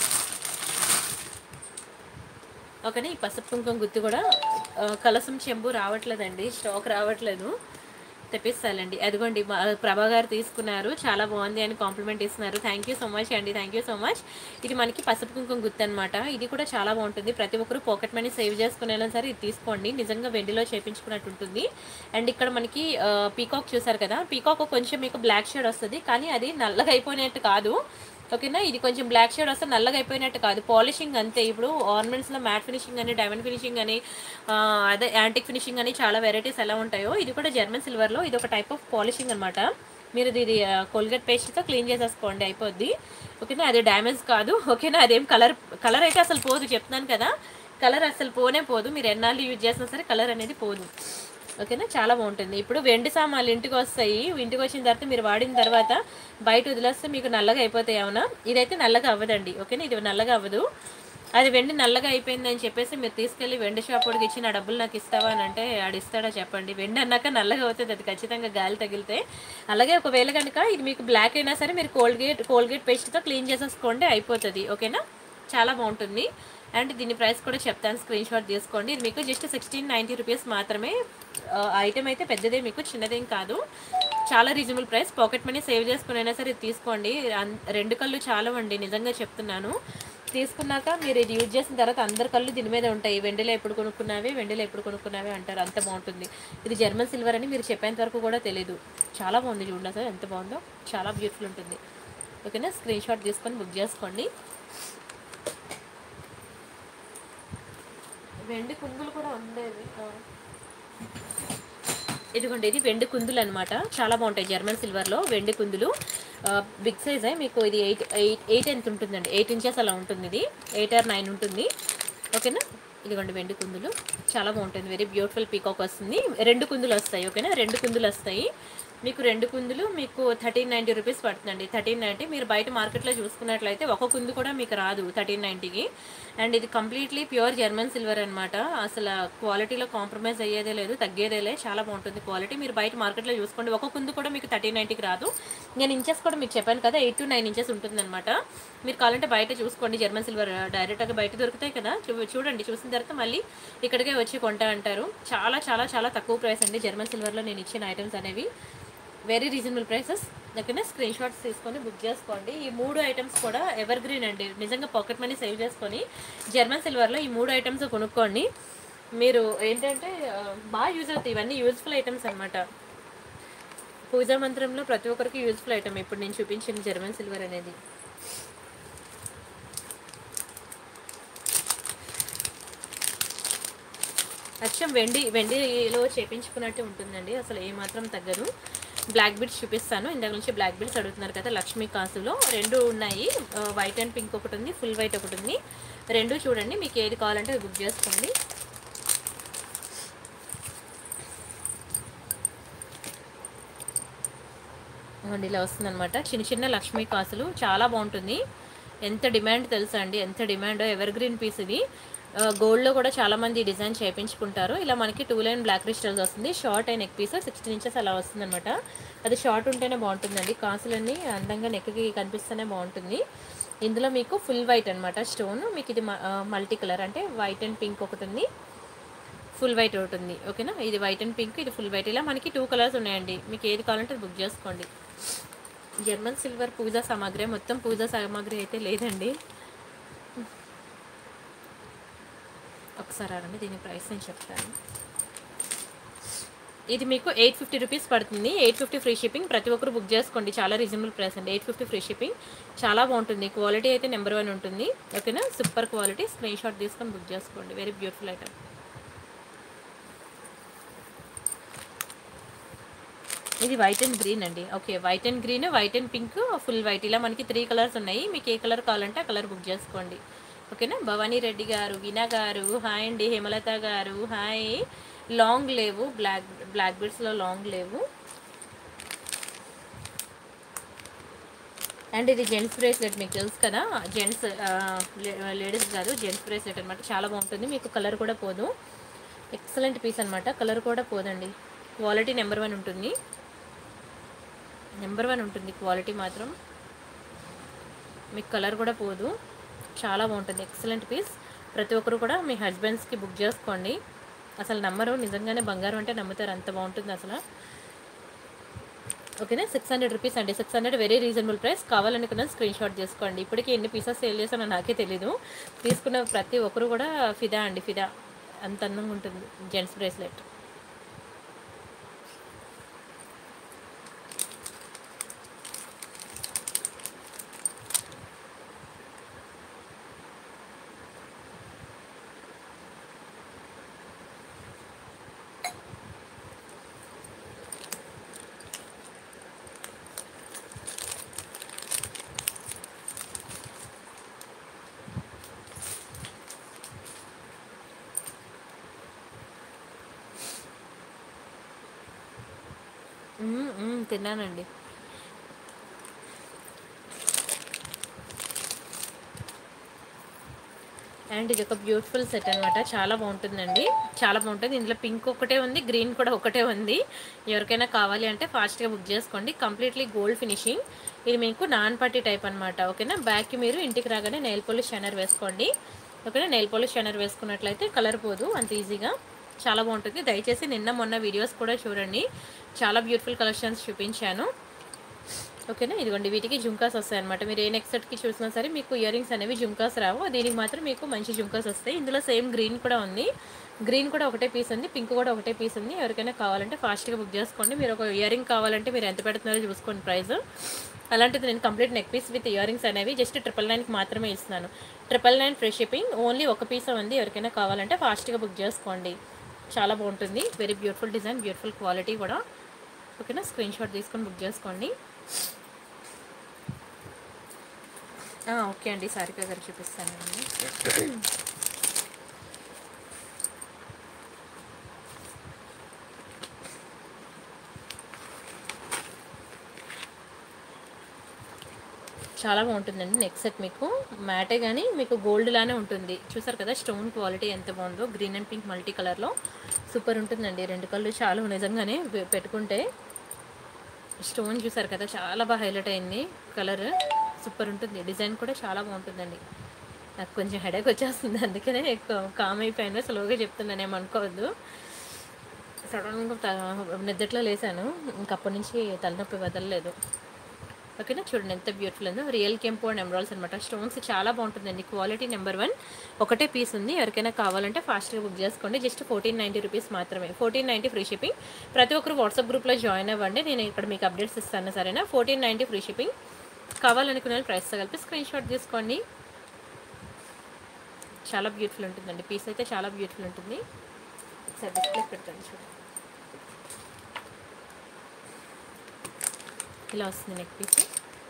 ఓకేనా ఈ పసుపు కుంకుమ గుర్తు కూడా ఆ, కలసం చెంబు రావట్లేదండి స్టాక్ రావట్లేదు తెప్పిస్తానండి అదిగోండి మా ప్రభా గారు తీసుకున్నారు చాలా బాగుంది అని కాంప్లిమెంట్ ఇస్తున్నారు థ్యాంక్ యూ సో మచ్ అండి థ్యాంక్ యూ సో మచ్ ఇది మనకి పసుపు కుంకుమ గుర్తు అనమాట ఇది కూడా చాలా బాగుంటుంది ప్రతి ఒక్కరు పాకెట్ మనీ సేవ్ చేసుకునేలా సరే ఇది తీసుకోండి నిజంగా వెండిలో చేపించుకున్నట్టు ఉంటుంది అండ్ ఇక్కడ మనకి పీకాక్ చూసారు కదా పీకాక్ కొంచెం మీకు బ్లాక్ షేడ్ వస్తుంది కానీ అది నల్లగా అయిపోయినట్టు కాదు ఓకేనా ఇది కొంచెం బ్లాక్ షేడ్ వస్తే నల్లగా అయిపోయినట్టు కాదు పాలిషింగ్ అంతే ఇప్పుడు ఆర్నమెంట్స్లో మ్యాట్ ఫినిషింగ్ అని డైమండ్ ఫినిషింగ్ అని ఆ, అదే యాంటిక్ ఫినిషింగ్ అని చాలా వెరైటీస్ ఎలా ఉంటాయో ఇది కూడా జర్మన్ సిల్వర్లో ఇది ఒక టైప్ ఆఫ్ పాలిషింగ్ అనమాట మీరు ఇది కోల్గేట్ పేస్ట్తో క్లీన్ చేసేసుకోండి అయిపోద్ది ఓకేనా అది డ్యామేజ్ కాదు ఓకేనా అదేం కలర్ కలర్ అయితే అసలు పోదు చెప్తున్నాను కదా కలర్ అసలు పోనే పోదు మీరు ఎన్నాళ్ళు యూజ్ చేసినా సరే కలర్ అనేది పోదు ఓకేనా చాలా బాగుంటుంది ఇప్పుడు వెండి సామాన్లు ఇంటికి వస్తాయి ఇంటికి వచ్చిన తర్వాత మీరు వాడిన తర్వాత బయట వదిలేస్తే మీకు నల్లగా అయిపోతాయి అవునా ఇదైతే నల్లగా అవ్వదండి ఓకేనా ఇది నల్లగా అవ్వదు అది వెండి నల్లగా అయిపోయింది అని చెప్పేసి మీరు తీసుకెళ్ళి వెండి షాప్ వాడికి ఇచ్చి నా డబ్బులు నాకు ఇస్తావా అని అంటే ఆడు ఇస్తాడా చెప్పండి వెండి అన్నాక నల్లగా అవుతుంది అది ఖచ్చితంగా గాలి తగిలితే అలాగే ఒకవేళ కనుక ఇది మీకు బ్లాక్ అయినా సరే మీరు కోల్గేట్ కోల్గేట్ పేస్ట్తో క్లీన్ చేసేసుకోండి అయిపోతుంది ఓకేనా చాలా బాగుంటుంది అండ్ దీని ప్రైస్ కూడా చెప్తాను స్క్రీన్ షాట్ తీసుకోండి ఇది మీకు జస్ట్ సిక్స్టీన్ నైంటీ రూపీస్ మాత్రమే ఐటమ్ అయితే పెద్దదే మీకు చిన్నదేం కాదు చాలా reasonable price pocket money save చేసుకునైనా సరే ఇది తీసుకోండి అన్- రెండు కళ్ళు చాలా అండి నిజంగా చెప్తున్నాను తీసుకున్నాక మీరు ఇది యూజ్ చేసిన తర్వాత అందరి కళ్ళు దీని మీద ఉంటాయి వెండిలో ఎప్పుడు కొనుక్కున్నావే వెండిలో ఎప్పుడు కొనుక్కున్నావే అంటారు అంత బాగుంటుంది ఇది జర్మన్ సిల్వర్ అని మీరు చెప్పేంత వరకు కూడా తెలియదు చాలా బాగుంది చూడండి అసలు ఎంత బాగుందో చాలా బ్యూటిఫుల్ ఉంటుంది ఓకేనా స్క్రీన్ షాట్ తీసుకొని బుక్ చేసుకోండి వెండి కుందులు కూడా ఉండేవి ఆ. ఇదిగోండి ఇది వెండి కుందులు అనమాట చాలా బాగుంటాయి జర్మన్ సిల్వర్లో వెండి కుందులు బిగ్ సైజే మీకు ఇది ఎయిట్ ఎయిట్ ఎయిట్ ఎంత ఉంటుందండి ఎయిట్ ఇంచెస్ అలా ఉంటుంది ఇది ఎయిట్ ఆర్ నైన్ ఉంటుంది ఓకేనా ఇదిగోండి వెండి కుందులు చాలా బాగుంటుంది వెరీ బ్యూటిఫుల్ పీకాక్ వస్తుంది రెండు కుందులు వస్తాయి ఓకేనా రెండు కుందులు వస్తాయి మీకు రెండు కుందులు మీకు థర్టీన్ నైంటీ రూపీస్ పడుతుందండి థర్టీన్ నైంటీ మీరు బయట మార్కెట్లో చూసుకున్నట్లయితే ఒక కుందు కూడా మీకు రాదు థర్టీన్ నైంటీకి అండ్ ఇది కంప్లీట్లీ ప్యూర్ జర్మన్ సిల్వర్ అనమాట అసలు క్వాలిటీలో కాంప్రమైజ్ అయ్యేదే లేదు తగ్గేదేలే చాలా బాగుంటుంది క్వాలిటీ మీరు బయట మార్కెట్లో చూసుకోండి ఒక కుందు కూడా మీకు థర్టీన్ నైంటీకి రాదు నేను ఇంచెస్ కూడా మీకు చెప్పాను కదా ఎయిట్ టు నైన్ ఇంచెస్ ఉంటుందన్నమాట మీరు కావాలంటే బయట చూసుకోండి జర్మన్ సిల్వర్ డైరెక్ట్గా బయట దొరుకుతాయి కదా చూ- చూడండి చూసిన తర్వాత మళ్ళీ ఇక్కడికే వచ్చి కొంటా అంటారు చాలా చాలా చాలా తక్కువ ప్రైస్ అండి జర్మన్ సిల్వర్లో నేను ఇచ్చిన ఐటమ్స్ అనేవి వెరీ రీజనబుల్ ప్రైసెస్ దగ్గర స్క్రీన్ షాట్స్ తీసుకొని బుక్ చేసుకోండి ఈ మూడు ఐటమ్స్ కూడా ఎవర్ గ్రీన్ అండి నిజంగా పాకెట్ మనీ సేవ్ చేసుకొని జర్మన్ సిల్వర్లో ఈ మూడు ఐటమ్స్ కొనుక్కోండి మీరు ఏంటంటే ఆ, బాగా యూజ్ అవుతాయి ఇవన్నీ యూజ్ఫుల్ ఐటమ్స్ అనమాట పూజా మంత్రంలో ప్రతి ఒక్కరికి యూజ్ఫుల్ ఐటమ్ ఇప్పుడు నేను చూపించిన జర్మన్ సిల్వర్ అనేది అచ్చం వెండి వెండిలో చేపించుకున్నట్టే ఉంటుందండి అసలు ఏమాత్రం తగ్గదు బ్లాక్ బీడ్స్ చూపిస్తాను ఇందాక నుంచి బ్లాక్ బీడ్స్ అడుగుతున్నారు కదా లక్ష్మీ కాసులో రెండు ఉన్నాయి ఆ, వైట్ అండ్ పింక్ ఒకటి ఉంది ఫుల్ వైట్ ఒకటి ఉంది రెండు చూడండి మీకు ఏది కావాలంటే అది బుక్ చేసుకోండి అండి ఇలా వస్తుందన్నమాట చిన్న చిన్న లక్ష్మీ కాసులు చాలా బాగుంటుంది ఎంత డిమాండ్ తెలుసా అండి ఎంత డిమాండ్ ఎవర్ గ్రీన్ పీస్ ఇది గోల్డ్లో కూడా చాలా మంది డిజైన్ చేయించుకుంటారు ఇలా మనకి టూ లైన్ బ్లాక్ క్రిస్టల్స్ వస్తుంది short and neck piece sixteen inches అలా వస్తుందన్నమాట అది షార్ట్ ఉంటేనే బాగుంటుందండి కాసులన్నీ అందంగా నెక్కి కనిపిస్తేనే బాగుంటుంది ఇందులో మీకు ఫుల్ వైట్ అన్నమాట స్టోన్ మీకు ఇది మల్టీ కలర్ అంటే వైట్ అండ్ పింక్ ఒకటి ఉంది ఫుల్ వైట్ ఒకటి ఉంది ఓకేనా ఇది వైట్ అండ్ పింక్ ఇది ఫుల్ వైట్ ఇలా మనకి టూ కలర్స్ ఉన్నాయండి మీకు ఏది కావాలంటే అది బుక్ చేసుకోండి జర్మన్ సిల్వర్ పూజా సామాగ్రి మొత్తం పూజా సామాగ్రి అయితే లేదండి ఒకసారి ఆగండి దీని ప్రైస్ నేను చెప్తాను ఇది మీకు ఎయిట్ ఫిఫ్టీ రూపీస్ పడుతుంది ఎయిట్ ఫిఫ్టీ ఫ్రీ షిప్పింగ్ ప్రతి ఒక్కరు బుక్ చేసుకోండి చాలా రీజనబుల్ ప్రైస్ అండి ఎయిట్ ఫిఫ్టీ ఫ్రీ షిప్పింగ్ చాలా బాగుంటుంది క్వాలిటీ అయితే నెంబర్ వన్ ఉంటుంది ఓకేనా సూపర్ క్వాలిటీ స్క్రీన్ షాట్ తీసుకొని బుక్ చేసుకోండి వెరీ బ్యూటిఫుల్ ఐటమ్ ఇది వైట్ అండ్ గ్రీన్ అండి okay white and green white and pink full white ఇలా మనకి త్రీ కలర్స్ ఉన్నాయి మీకు ఏ కలర్ కావాలంటే ఆ కలర్ బుక్ చేసుకోండి ఓకేనా భవానీ రెడ్డి గారు వీణా గారు హాయ్ అండి హేమలత గారు హాయ్ లాంగ్ లేవు బ్లాక్ బ్లాక్ బెడ్స్లో లాంగ్ లేవు అండ్ ఇది జెంట్స్ బ్రేస్లెట్ మీకు తెలుసు కదా జెంట్స్ లేడీస్ కాదు జెంట్స్ బ్రేస్లెట్ అనమాట చాలా బాగుంటుంది మీకు కలర్ కూడా పోదు ఎక్సలెంట్ పీస్ అనమాట కలర్ కూడా పోదండి క్వాలిటీ నెంబర్ వన్ ఉంటుంది నెంబర్ వన్ ఉంటుంది క్వాలిటీ మాత్రం మీకు కలర్ కూడా పోదు చాలా బాగుంటుంది ఎక్సలెంట్ పీస్ ప్రతి ఒక్కరు కూడా మీ హస్బెండ్స్కి బుక్ చేసుకోండి అసలు నమ్మరు నిజంగానే బంగారం అంటే నమ్ముతారు అంత బాగుంటుంది అసలు ఓకేనా సిక్స్ హండ్రెడ్ రూపీస్ అండి six hundred very reasonable price కావాలనుకున్న స్క్రీన్ షాట్ చేసుకోండి ఇప్పటికి ఎన్ని పీసెస్ సేల్ చేసానో నాకే తెలీదు తీసుకున్న ప్రతి ఒక్కరు కూడా ఫిదా అండి ఫిదా అంత అందంగా ఉంటుంది జెంట్స్ బ్రేస్లెట్ మ్మ్, మ్మ్, తిన్నానండి అండ్ ఇది ఒక బ్యూటిఫుల్ సెట్ అనమాట చాలా బాగుంటుందండి చాలా బాగుంటుంది ఇందులో పింక్ ఒకటే ఉంది గ్రీన్ కూడా ఒకటే ఉంది ఎవరికైనా కావాలి అంటే ఫాస్ట్గా బుక్ చేసుకోండి కంప్లీట్లీ గోల్డ్ ఫినిషింగ్ ఇది మీకు నాన్ పట్టి టైప్ అనమాట ఓకేనా బ్యాక్కి మీరు ఇంటికి రాగానే నెయిల్ పాలిష్ షైనర్ వేసుకోండి ఓకేనా నెయిల్ పాలిష్ షైనర్ వేసుకున్నట్లయితే కలర్ పోదు అంత ఈజీగా చాలా బాగుంటుంది దయచేసి నిన్న మొన్న వీడియోస్ కూడా చూడండి చాలా బ్యూటిఫుల్ కలెక్షన్స్ చూపించాను ఓకేనా ఇదిగోండి వీటికి జుంకాస్ వస్తాయి అనమాట మీరు ఏ నెక్స్ట్ సెట్కి చూసినా సరే మీకు ఇయర్ రింగ్స్ అనేవి జుంకాస్ రావు దీనికి మాత్రం మీకు మంచి జుంకాస్ వస్తాయి ఇందులో సేమ్ గ్రీన్ కూడా ఉంది గ్రీన్ కూడా ఒకటే పీస్ ఉంది పింక్ కూడా ఒకటే పీస్ ఉంది ఎవరికైనా కావాలంటే ఫాస్ట్గా బుక్ చేసుకోండి మీరు ఒక ఇయర్ రింగ్ కావాలంటే మీరు ఎంత పెడుతున్నారో చూసుకోండి ప్రైస్ అలాంటిది నేను complete neck piece with earrings అనేవి జస్ట్ ట్రిపుల్ నైన్కి మాత్రమే ఇస్తున్నాను triple nine free shipping only ఒక పీస్ ఉంది ఎవరికైనా కావాలంటే ఫాస్ట్గా బుక్ చేసుకోండి చాలా బాగుంటుంది very beautiful design beautiful quality కూడా ఓకేనా స్క్రీన్ షాట్ తీసుకొని బుక్ చేసుకోండి ఆ, ఓకే అండి సారిక గారు చూపిస్తానండి చాలా బాగుంటుందండి నెక్ సెట్ మీకు మ్యాటే కానీ మీకు గోల్డ్ లానే ఉంటుంది చూసారు కదా స్టోన్ క్వాలిటీ ఎంత బాగుందో గ్రీన్ అండ్ పింక్ మల్టీ కలర్లో సూపర్ ఉంటుందండి రెండు కళ్ళు చాలా నిజంగానే పె- పెట్టుకుంటే స్టోన్ చూసారు కదా చాలా బాగా హైలైట్ అయింది కలర్ సూపర్ ఉంటుంది డిజైన్ కూడా చాలా బాగుంటుందండి నాకు కొంచెం హెడేక్ వచ్చేస్తుంది అందుకనే ఎక్కువ కామ్ అయిపోయాను స్లోగా చెప్తున్నాను ఏమనుకోవద్దు సడన్గా త- నిద్దట్లో లేసాను ఇంక అప్పటి నుంచి తలనొప్పి వదలలేదు ఓకేనా చూడండి ఎంత బ్యూటిఫుల్ ఉందో రియల్ కెంపో అండ్ ఎమరాల్స్ అనమాట స్టోన్స్ చాలా బాగుంటుందండి క్వాలిటీ నెంబర్ వన్ ఒకటే పీస్ ఉంది ఎవరికైనా కావాలంటే ఫాస్ట్గా బుక్ చేసుకోండి జస్ట్ ఫోర్టీన్ నైంటీ రూపీస్ మాత్రమే ఫోర్టీన్ నైంటీ ఫ్రీ షిప్పింగ్ ప్రతి ఒక్కరు వాట్సాప్ గ్రూప్లో జాయిన్ అవ్వండి నేను ఇక్కడ మీకు అప్డేట్స్ ఇస్తాను సరేనా ఫోర్టీన్ నైంటీ ఫ్రీ షిప్పింగ్ కావాలనుకునే వాళ్ళు ప్రైస్తో కలిపి స్క్రీన్ షాట్ తీసుకోండి చాలా బ్యూటిఫుల్ ఉంటుందండి పీస్ అయితే చాలా బ్యూటిఫుల్ ఉంటుంది ఒకసారి డిస్ప్లే పెట్టండి చూడండి ఇలా వస్తుంది నెక్ పీస్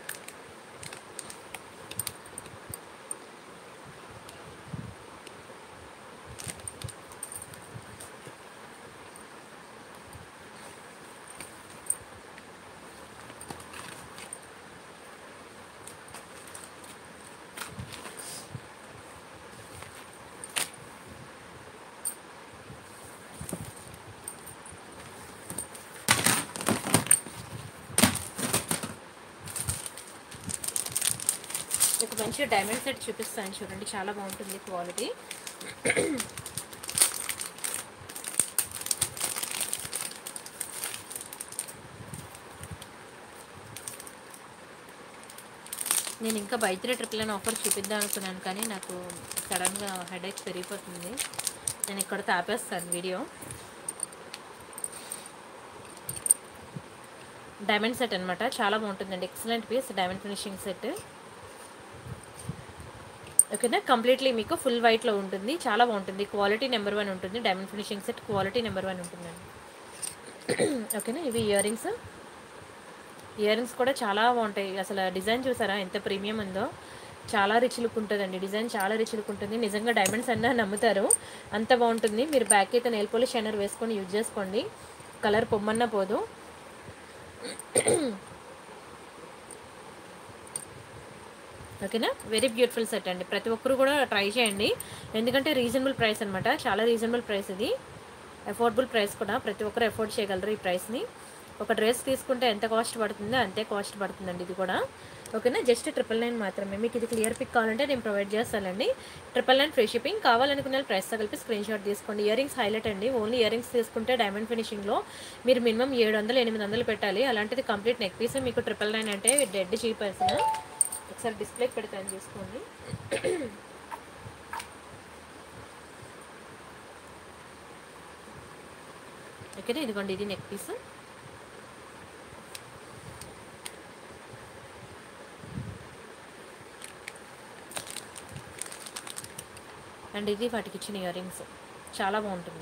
ఒక మంచి డైమండ్ సెట్ చూపిస్తాను చూడండి చాలా బాగుంటుంది క్వాలిటీ నేను ఇంకా బైత్రే ట్రిపుల్ అని ఆఫర్ చూపిద్దాం అనుకున్నాను కానీ నాకు సడన్గా హెడేక్ పెరిగిపోతుంది నేను ఇక్కడ తాపేస్తాను వీడియో డైమండ్ సెట్ అనమాట చాలా బాగుంటుందండి excellent piece diamond finishing set ఓకేనా కంప్లీట్లీ మీకు ఫుల్ వైట్లో ఉంటుంది చాలా బాగుంటుంది క్వాలిటీ నెంబర్ వన్ ఉంటుంది diamond finishing set quality number one ఉంటుందండి ఓకేనా ఇవి ఇయర్ రింగ్స్ ఇయర్ రింగ్స్ కూడా చాలా బాగుంటాయి అసలు డిజైన్ చూసారా ఎంత ప్రీమియం ఉందో చాలా రిచ్ లుక్ ఉంటుందండి డిజైన్ చాలా రిచ్ లుక్ ఉంటుంది నిజంగా డైమండ్స్ అన్నా నమ్ముతారు అంత బాగుంటుంది మీరు బ్యాక్ అయితే నెయిల్ పోలిష్ షైనర్ వేసుకొని యూజ్ చేసుకోండి కలర్ పొమ్మన్నా పోదు ఓకేనా వెరీ బ్యూటిఫుల్ సెట్ అండి ప్రతి ఒక్కరు కూడా ట్రై చేయండి ఎందుకంటే రీజనబుల్ ప్రైస్ అనమాట చాలా రీజనబుల్ ప్రైస్ ఇది అఫోర్డబుల్ ప్రైస్ కూడా ప్రతి ఒక్కరు అఫోర్డ్ చేయగలరు ఈ ప్రైస్ని ఒక డ్రెస్ తీసుకుంటే ఎంత కాస్ట్ పడుతుందో అంతే కాస్ట్ పడుతుందండి ఇది కూడా ఓకేనా జస్ట్ ట్రిపుల్ నైన్ మాత్రమే మీకు ఇది క్లియర్ పిక్ కావాలంటే నేను ప్రొవైడ్ చేస్తానండి ట్రిపుల్ నైన్ ఫ్రీ షిప్పింగ్ కావాలనుకున్న ప్రైస్తో కలిపి స్క్రీన్ షాట్ తీసుకోండి ఇయర్ రింగ్స్ హైలైట్ అండి ఓన్లీ ఇయర్ రింగ్స్ తీసుకుంటే డైమండ్ ఫినిషింగ్లో మీరు మినిమం ఏడు వందలు ఎనిమిది వందలు పెట్టాలి అలాంటిది కంప్లీట్ నెక్ పీస్ మీకు ట్రిపుల్ నైన్ అంటే డెడ్ చీప్ అసలు ఒకసారి డిస్ప్లే పెడతాను చూసుకోండి ఓకేనా ఇదిగోండి ఇది నెక్ పీస్ అండ్ ఇది వాటికి ఇచ్చిన ఇయర్ రింగ్స్ చాలా బాగుంటుంది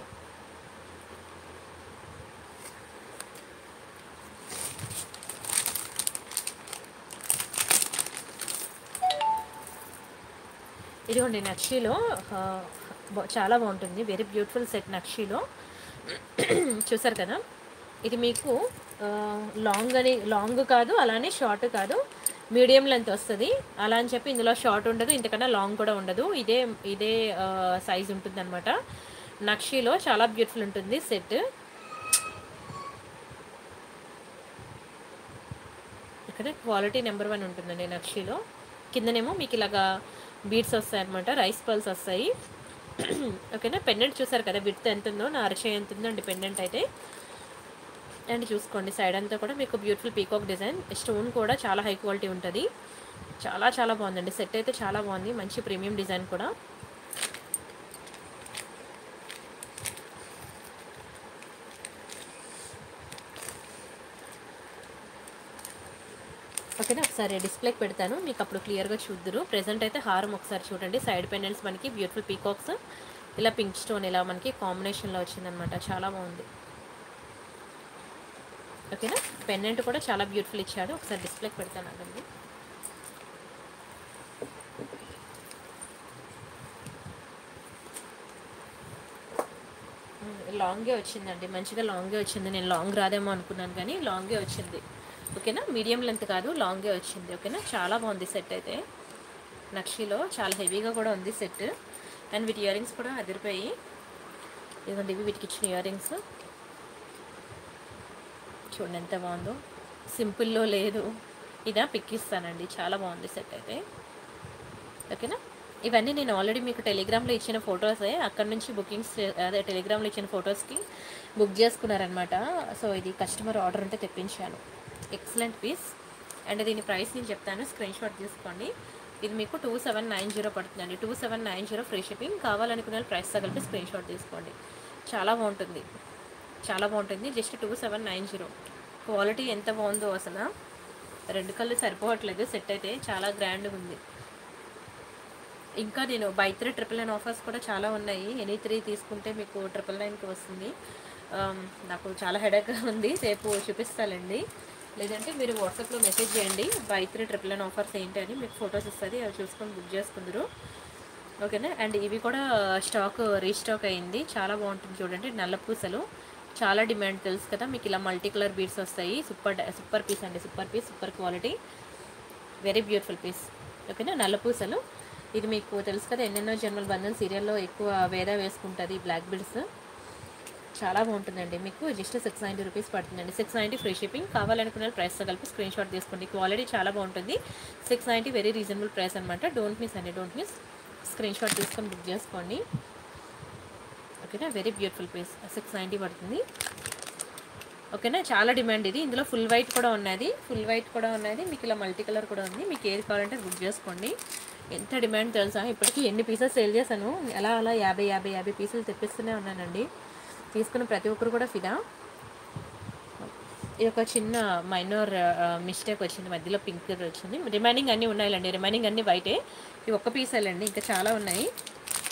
ఇదిగోండి నక్షీలో ఆ, బా- చాలా బాగుంటుంది వెరీ బ్యూటిఫుల్ సెట్ నక్షీలో చూసారు కదా ఇది మీకు ఆ, లాంగ్ అని లాంగ్ కాదు అలానే షార్ట్ కాదు మీడియం లెంత్ వస్తుంది అలా అని చెప్పి ఇందులో షార్ట్ ఉండదు ఇంతకన్నా లాంగ్ కూడా ఉండదు ఇదే ఇదే సైజ్ ఉంటుంది అనమాట నక్షీలో చాలా బ్యూటిఫుల్ ఉంటుంది సెట్ ఇక్కడ క్వాలిటీ నెంబర్ వన్ ఉంటుందండి నక్షీలో కిందనేమో మీకు ఇలాగా బీడ్స్ వస్తాయి అనమాట రైస్ పల్స్ వస్తాయి ఓకేనా పెండెంట్ చూసారు కదా విడ్త్ ఎంత ఉందో నా అరచేయి ఎంత ఉందో అండి పెండెంట్ అయితే అండ్ చూసుకోండి సైడ్ అంతా కూడా మీకు బ్యూటిఫుల్ పీకాక్ డిజైన్ స్టోన్ కూడా చాలా హై క్వాలిటీ ఉంటుంది చాలా చాలా బాగుందండి సెట్ అయితే చాలా బాగుంది మంచి ప్రీమియం డిజైన్ కూడా ఓకేనా ఒకసారి డిస్ప్లేకి పెడతాను మీకు అప్పుడు క్లియర్గా చూద్దరు ప్రెజెంట్ అయితే హారం ఒకసారి చూడండి సైడ్ పెండెంట్స్ మనకి బ్యూటిఫుల్ పీకాక్స్ ఇలా పింక్ స్టోన్ ఇలా మనకి కాంబినేషన్లో వచ్చిందనమాట చాలా బాగుంది ఓకేనా పెండెంట్ కూడా చాలా బ్యూటిఫుల్ ఇచ్చాడు ఒకసారి డిస్ప్లేకి పెడతాను అదండి లాంగే వచ్చిందండి మంచిగా లాంగే వచ్చింది నేను లాంగ్ రాదేమో అనుకున్నాను కానీ లాంగే వచ్చింది ఓకేనా మీడియం లెంత్ కాదు లాంగే వచ్చింది ఓకేనా చాలా బాగుంది సెట్ అయితే నక్షిలో చాలా హెవీగా కూడా ఉంది సెట్ అండ్ వీటి ఇయర్ రింగ్స్ కూడా అదిరిపోయి ఇదిగోండి ఇవి వీటికి ఇచ్చిన ఇయర్ రింగ్స్ చూడండి ఎంత బాగుందో సింపుల్లో లేదు ఇదా పిక్ ఇస్తానండి చాలా బాగుంది సెట్ అయితే ఓకేనా ఇవన్నీ నేను ఆల్రెడీ మీకు టెలిగ్రామ్లో ఇచ్చిన ఫొటోసే అక్కడ నుంచి బుకింగ్స్ అదే టెలిగ్రామ్లో ఇచ్చిన ఫొటోస్కి బుక్ చేసుకున్నారనమాట సో ఇది కస్టమర్ ఆర్డర్ ఉంటే తెప్పించాను ఎక్సలెంట్ పీస్ అండ్ దీని ప్రైస్ నేను చెప్తాను స్క్రీన్ షాట్ తీసుకోండి ఇది మీకు టూ సెవెన్ నైన్ జీరో పడుతుందండి two seven nine zero free shipping కావాలనుకున్న ప్రైస్ తగిలిపి స్క్రీన్ షాట్ తీసుకోండి చాలా బాగుంటుంది చాలా బాగుంటుంది just two seven nine zero quality ఎంత బాగుందో అసలు రెండు కళ్ళు సరిపోవట్లేదు సెట్ అయితే చాలా గ్రాండ్గా ఉంది ఇంకా నేను buy three triple nine offers కూడా చాలా ఉన్నాయి ఎనీ త్రీ తీసుకుంటే మీకు ట్రిపుల్ నైన్కి వస్తుంది ఆమ్, నాకు చాలా హెడేక్గా ఉంది రేపు చూపిస్తానండి లేదంటే మీరు వాట్సాప్లో మెసేజ్ చేయండి buy three triple nine offers ఏంటి అని మీకు ఫొటోస్ ఇస్తుంది అవి చూసుకొని బుక్ చేసుకుందరు ఓకేనా అండ్ ఇవి కూడా స్టాక్ రీస్టాక్ అయింది చాలా బాగుంటుంది చూడండి నల్ల పూసలు చాలా డిమాండ్ తెలుసు కదా మీకు ఇలా మల్టీ కలర్ బీడ్స్ వస్తాయి సూపర్ సూపర్ పీస్ అండి super piece super quality very beautiful piece ఓకేనా నల్ల పూసలు ఇది మీకు తెలుసు కదా ఎన్నెన్నో జన్మల బంధం సీరియల్లో ఎక్కువ వేద వేసుకుంటుంది బ్లాక్ బిడ్స్ చాలా బాగుంటుందండి మీకు జస్ట్ సిక్స్ నైంటీ రూపీస్ పడుతుందండి సిక్స్ నైంటీ ఫ్రీ షిప్పింగ్ కావాలనుకున్న ప్రైస్తో కలిపి స్క్రీన్ షాట్ తీసుకోండి క్వాలిటీ చాలా బాగుంటుంది six ninety very reasonable price అనమాట డోంట్ మిస్ అండి డోంట్ మిస్ స్క్రీన్ షాట్ తీసుకొని బుక్ చేసుకోండి ఓకేనా very beautiful piece six ninety పడుతుంది ఓకేనా చాలా డిమాండ్ ఇది ఇందులో ఫుల్ వైట్ కూడా ఉన్నది ఫుల్ వైట్ కూడా ఉన్నది మీకు ఇలా మల్టీ కలర్ కూడా ఉంది మీకు ఏది కావాలంటే బుక్ చేసుకోండి ఎంత డిమాండ్ తెలుసా ఇప్పటికీ ఎన్ని పీసెస్ సేల్ చేశాను అలా అలా యాభై యాభై యాభై పీసులు తెప్పిస్తూనే ఉన్నానండి తీసుకున్న ప్రతి ఒక్కరు కూడా ఫిదా ఇది ఒక చిన్న మైనర్ మిస్టేక్ వచ్చింది మధ్యలో పింక్ వచ్చింది రిమైనింగ్ అన్నీ ఉన్నాయండి రిమైనింగ్ అన్నీ వైటే ఇవి ఒక్క పీసేలండి ఇంకా చాలా ఉన్నాయి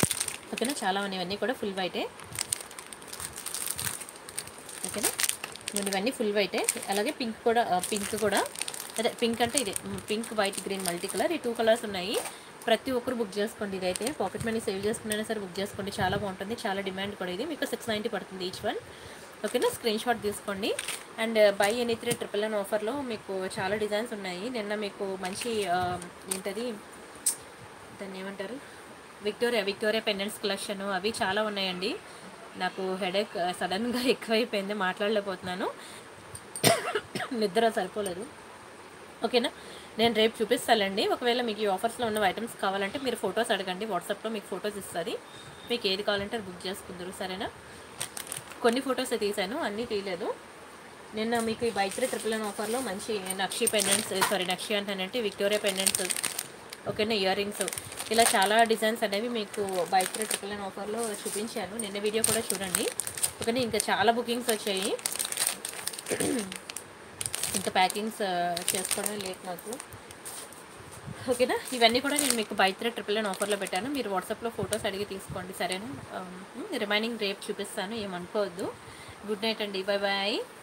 ఓకేనా చాలా ఉన్నాయి ఇవన్నీ కూడా ఫుల్ వైటే ఓకేనా ఇవన్నీ- ఇవన్నీ ఫుల్ వైటే అలాగే పింక్ కూడా పింక్ కూడా అదే పింక్ అంటే ఇదే pink white green multi colour ఈ టూ కలర్స్ ఉన్నాయి ప్రతి ఒక్కరు బుక్ చేసుకోండి ఇదైతే పాకెట్ మనీ సేవ్ చేసుకున్నా సరే బుక్ చేసుకోండి చాలా బాగుంటుంది చాలా డిమాండ్ కూడా ఇది మీకు సిక్స్ నైంటీ పడుతుంది ఈచ్ వన్ ఓకేనా స్క్రీన్ షాట్ తీసుకోండి and buy any three triple nine ఆఫర్లో మీకు చాలా డిజైన్స్ ఉన్నాయి నిన్న మీకు మంచి ఆ, ఏంటది దాన్ని ఏమంటారు విక్టోరియా విక్టోరియా పెండెంట్స్ కలెక్షన్ అవి చాలా ఉన్నాయండి నాకు హెడేక్ సడన్గా ఎక్కువైపోయింది మాట్లాడలేకపోతున్నాను నిద్ర సరిపోలేదు ఓకేనా నేను రేపు చూపిస్తానండి ఒకవేళ మీకు ఈ ఆఫర్స్లో ఉన్న ఐటమ్స్ కావాలంటే మీరు ఫొటోస్ అడగండి వాట్సాప్లో మీకు ఫొటోస్ ఇస్తుంది మీకు ఏది కావాలంటే అది బుక్ చేసుకుందరు సరేనా కొన్ని ఫొటోస్ తీసాను అన్నీ తీయలేదు నిన్న మీకు ఈ బైత్రే ట్రిపుల్ నైన్ ఆఫర్లో మంచి నక్షి పెండెంట్స్ సారీ నక్షి అంటానంటే విక్టోరియా పెండెంట్స్ ఓకేనా ఇయర్ రింగ్స్ ఇలా చాలా డిజైన్స్ అనేవి మీకు బైత్రే ట్రిపుల్ నైన్ ఆఫర్లో చూపించాను నిన్న వీడియో కూడా చూడండి ఓకేనా ఇంకా చాలా బుకింగ్స్ వచ్చాయి ఇంకా ప్యాకింగ్స్ చేసుకోవడం లేట్ నాకు ఓకేనా ఇవన్నీ కూడా నేను మీకు బైత్రే ట్రిపుల్ నైన్ ఆఫర్లో పెట్టాను మీరు వాట్సాప్లో ఫొటోస్ అడిగి తీసుకోండి సరేనా రిమైనింగ్ రేపు చూపిస్తాను ఏమనుకోవద్దు గుడ్ నైట్ అండి బాయ్ బాయ్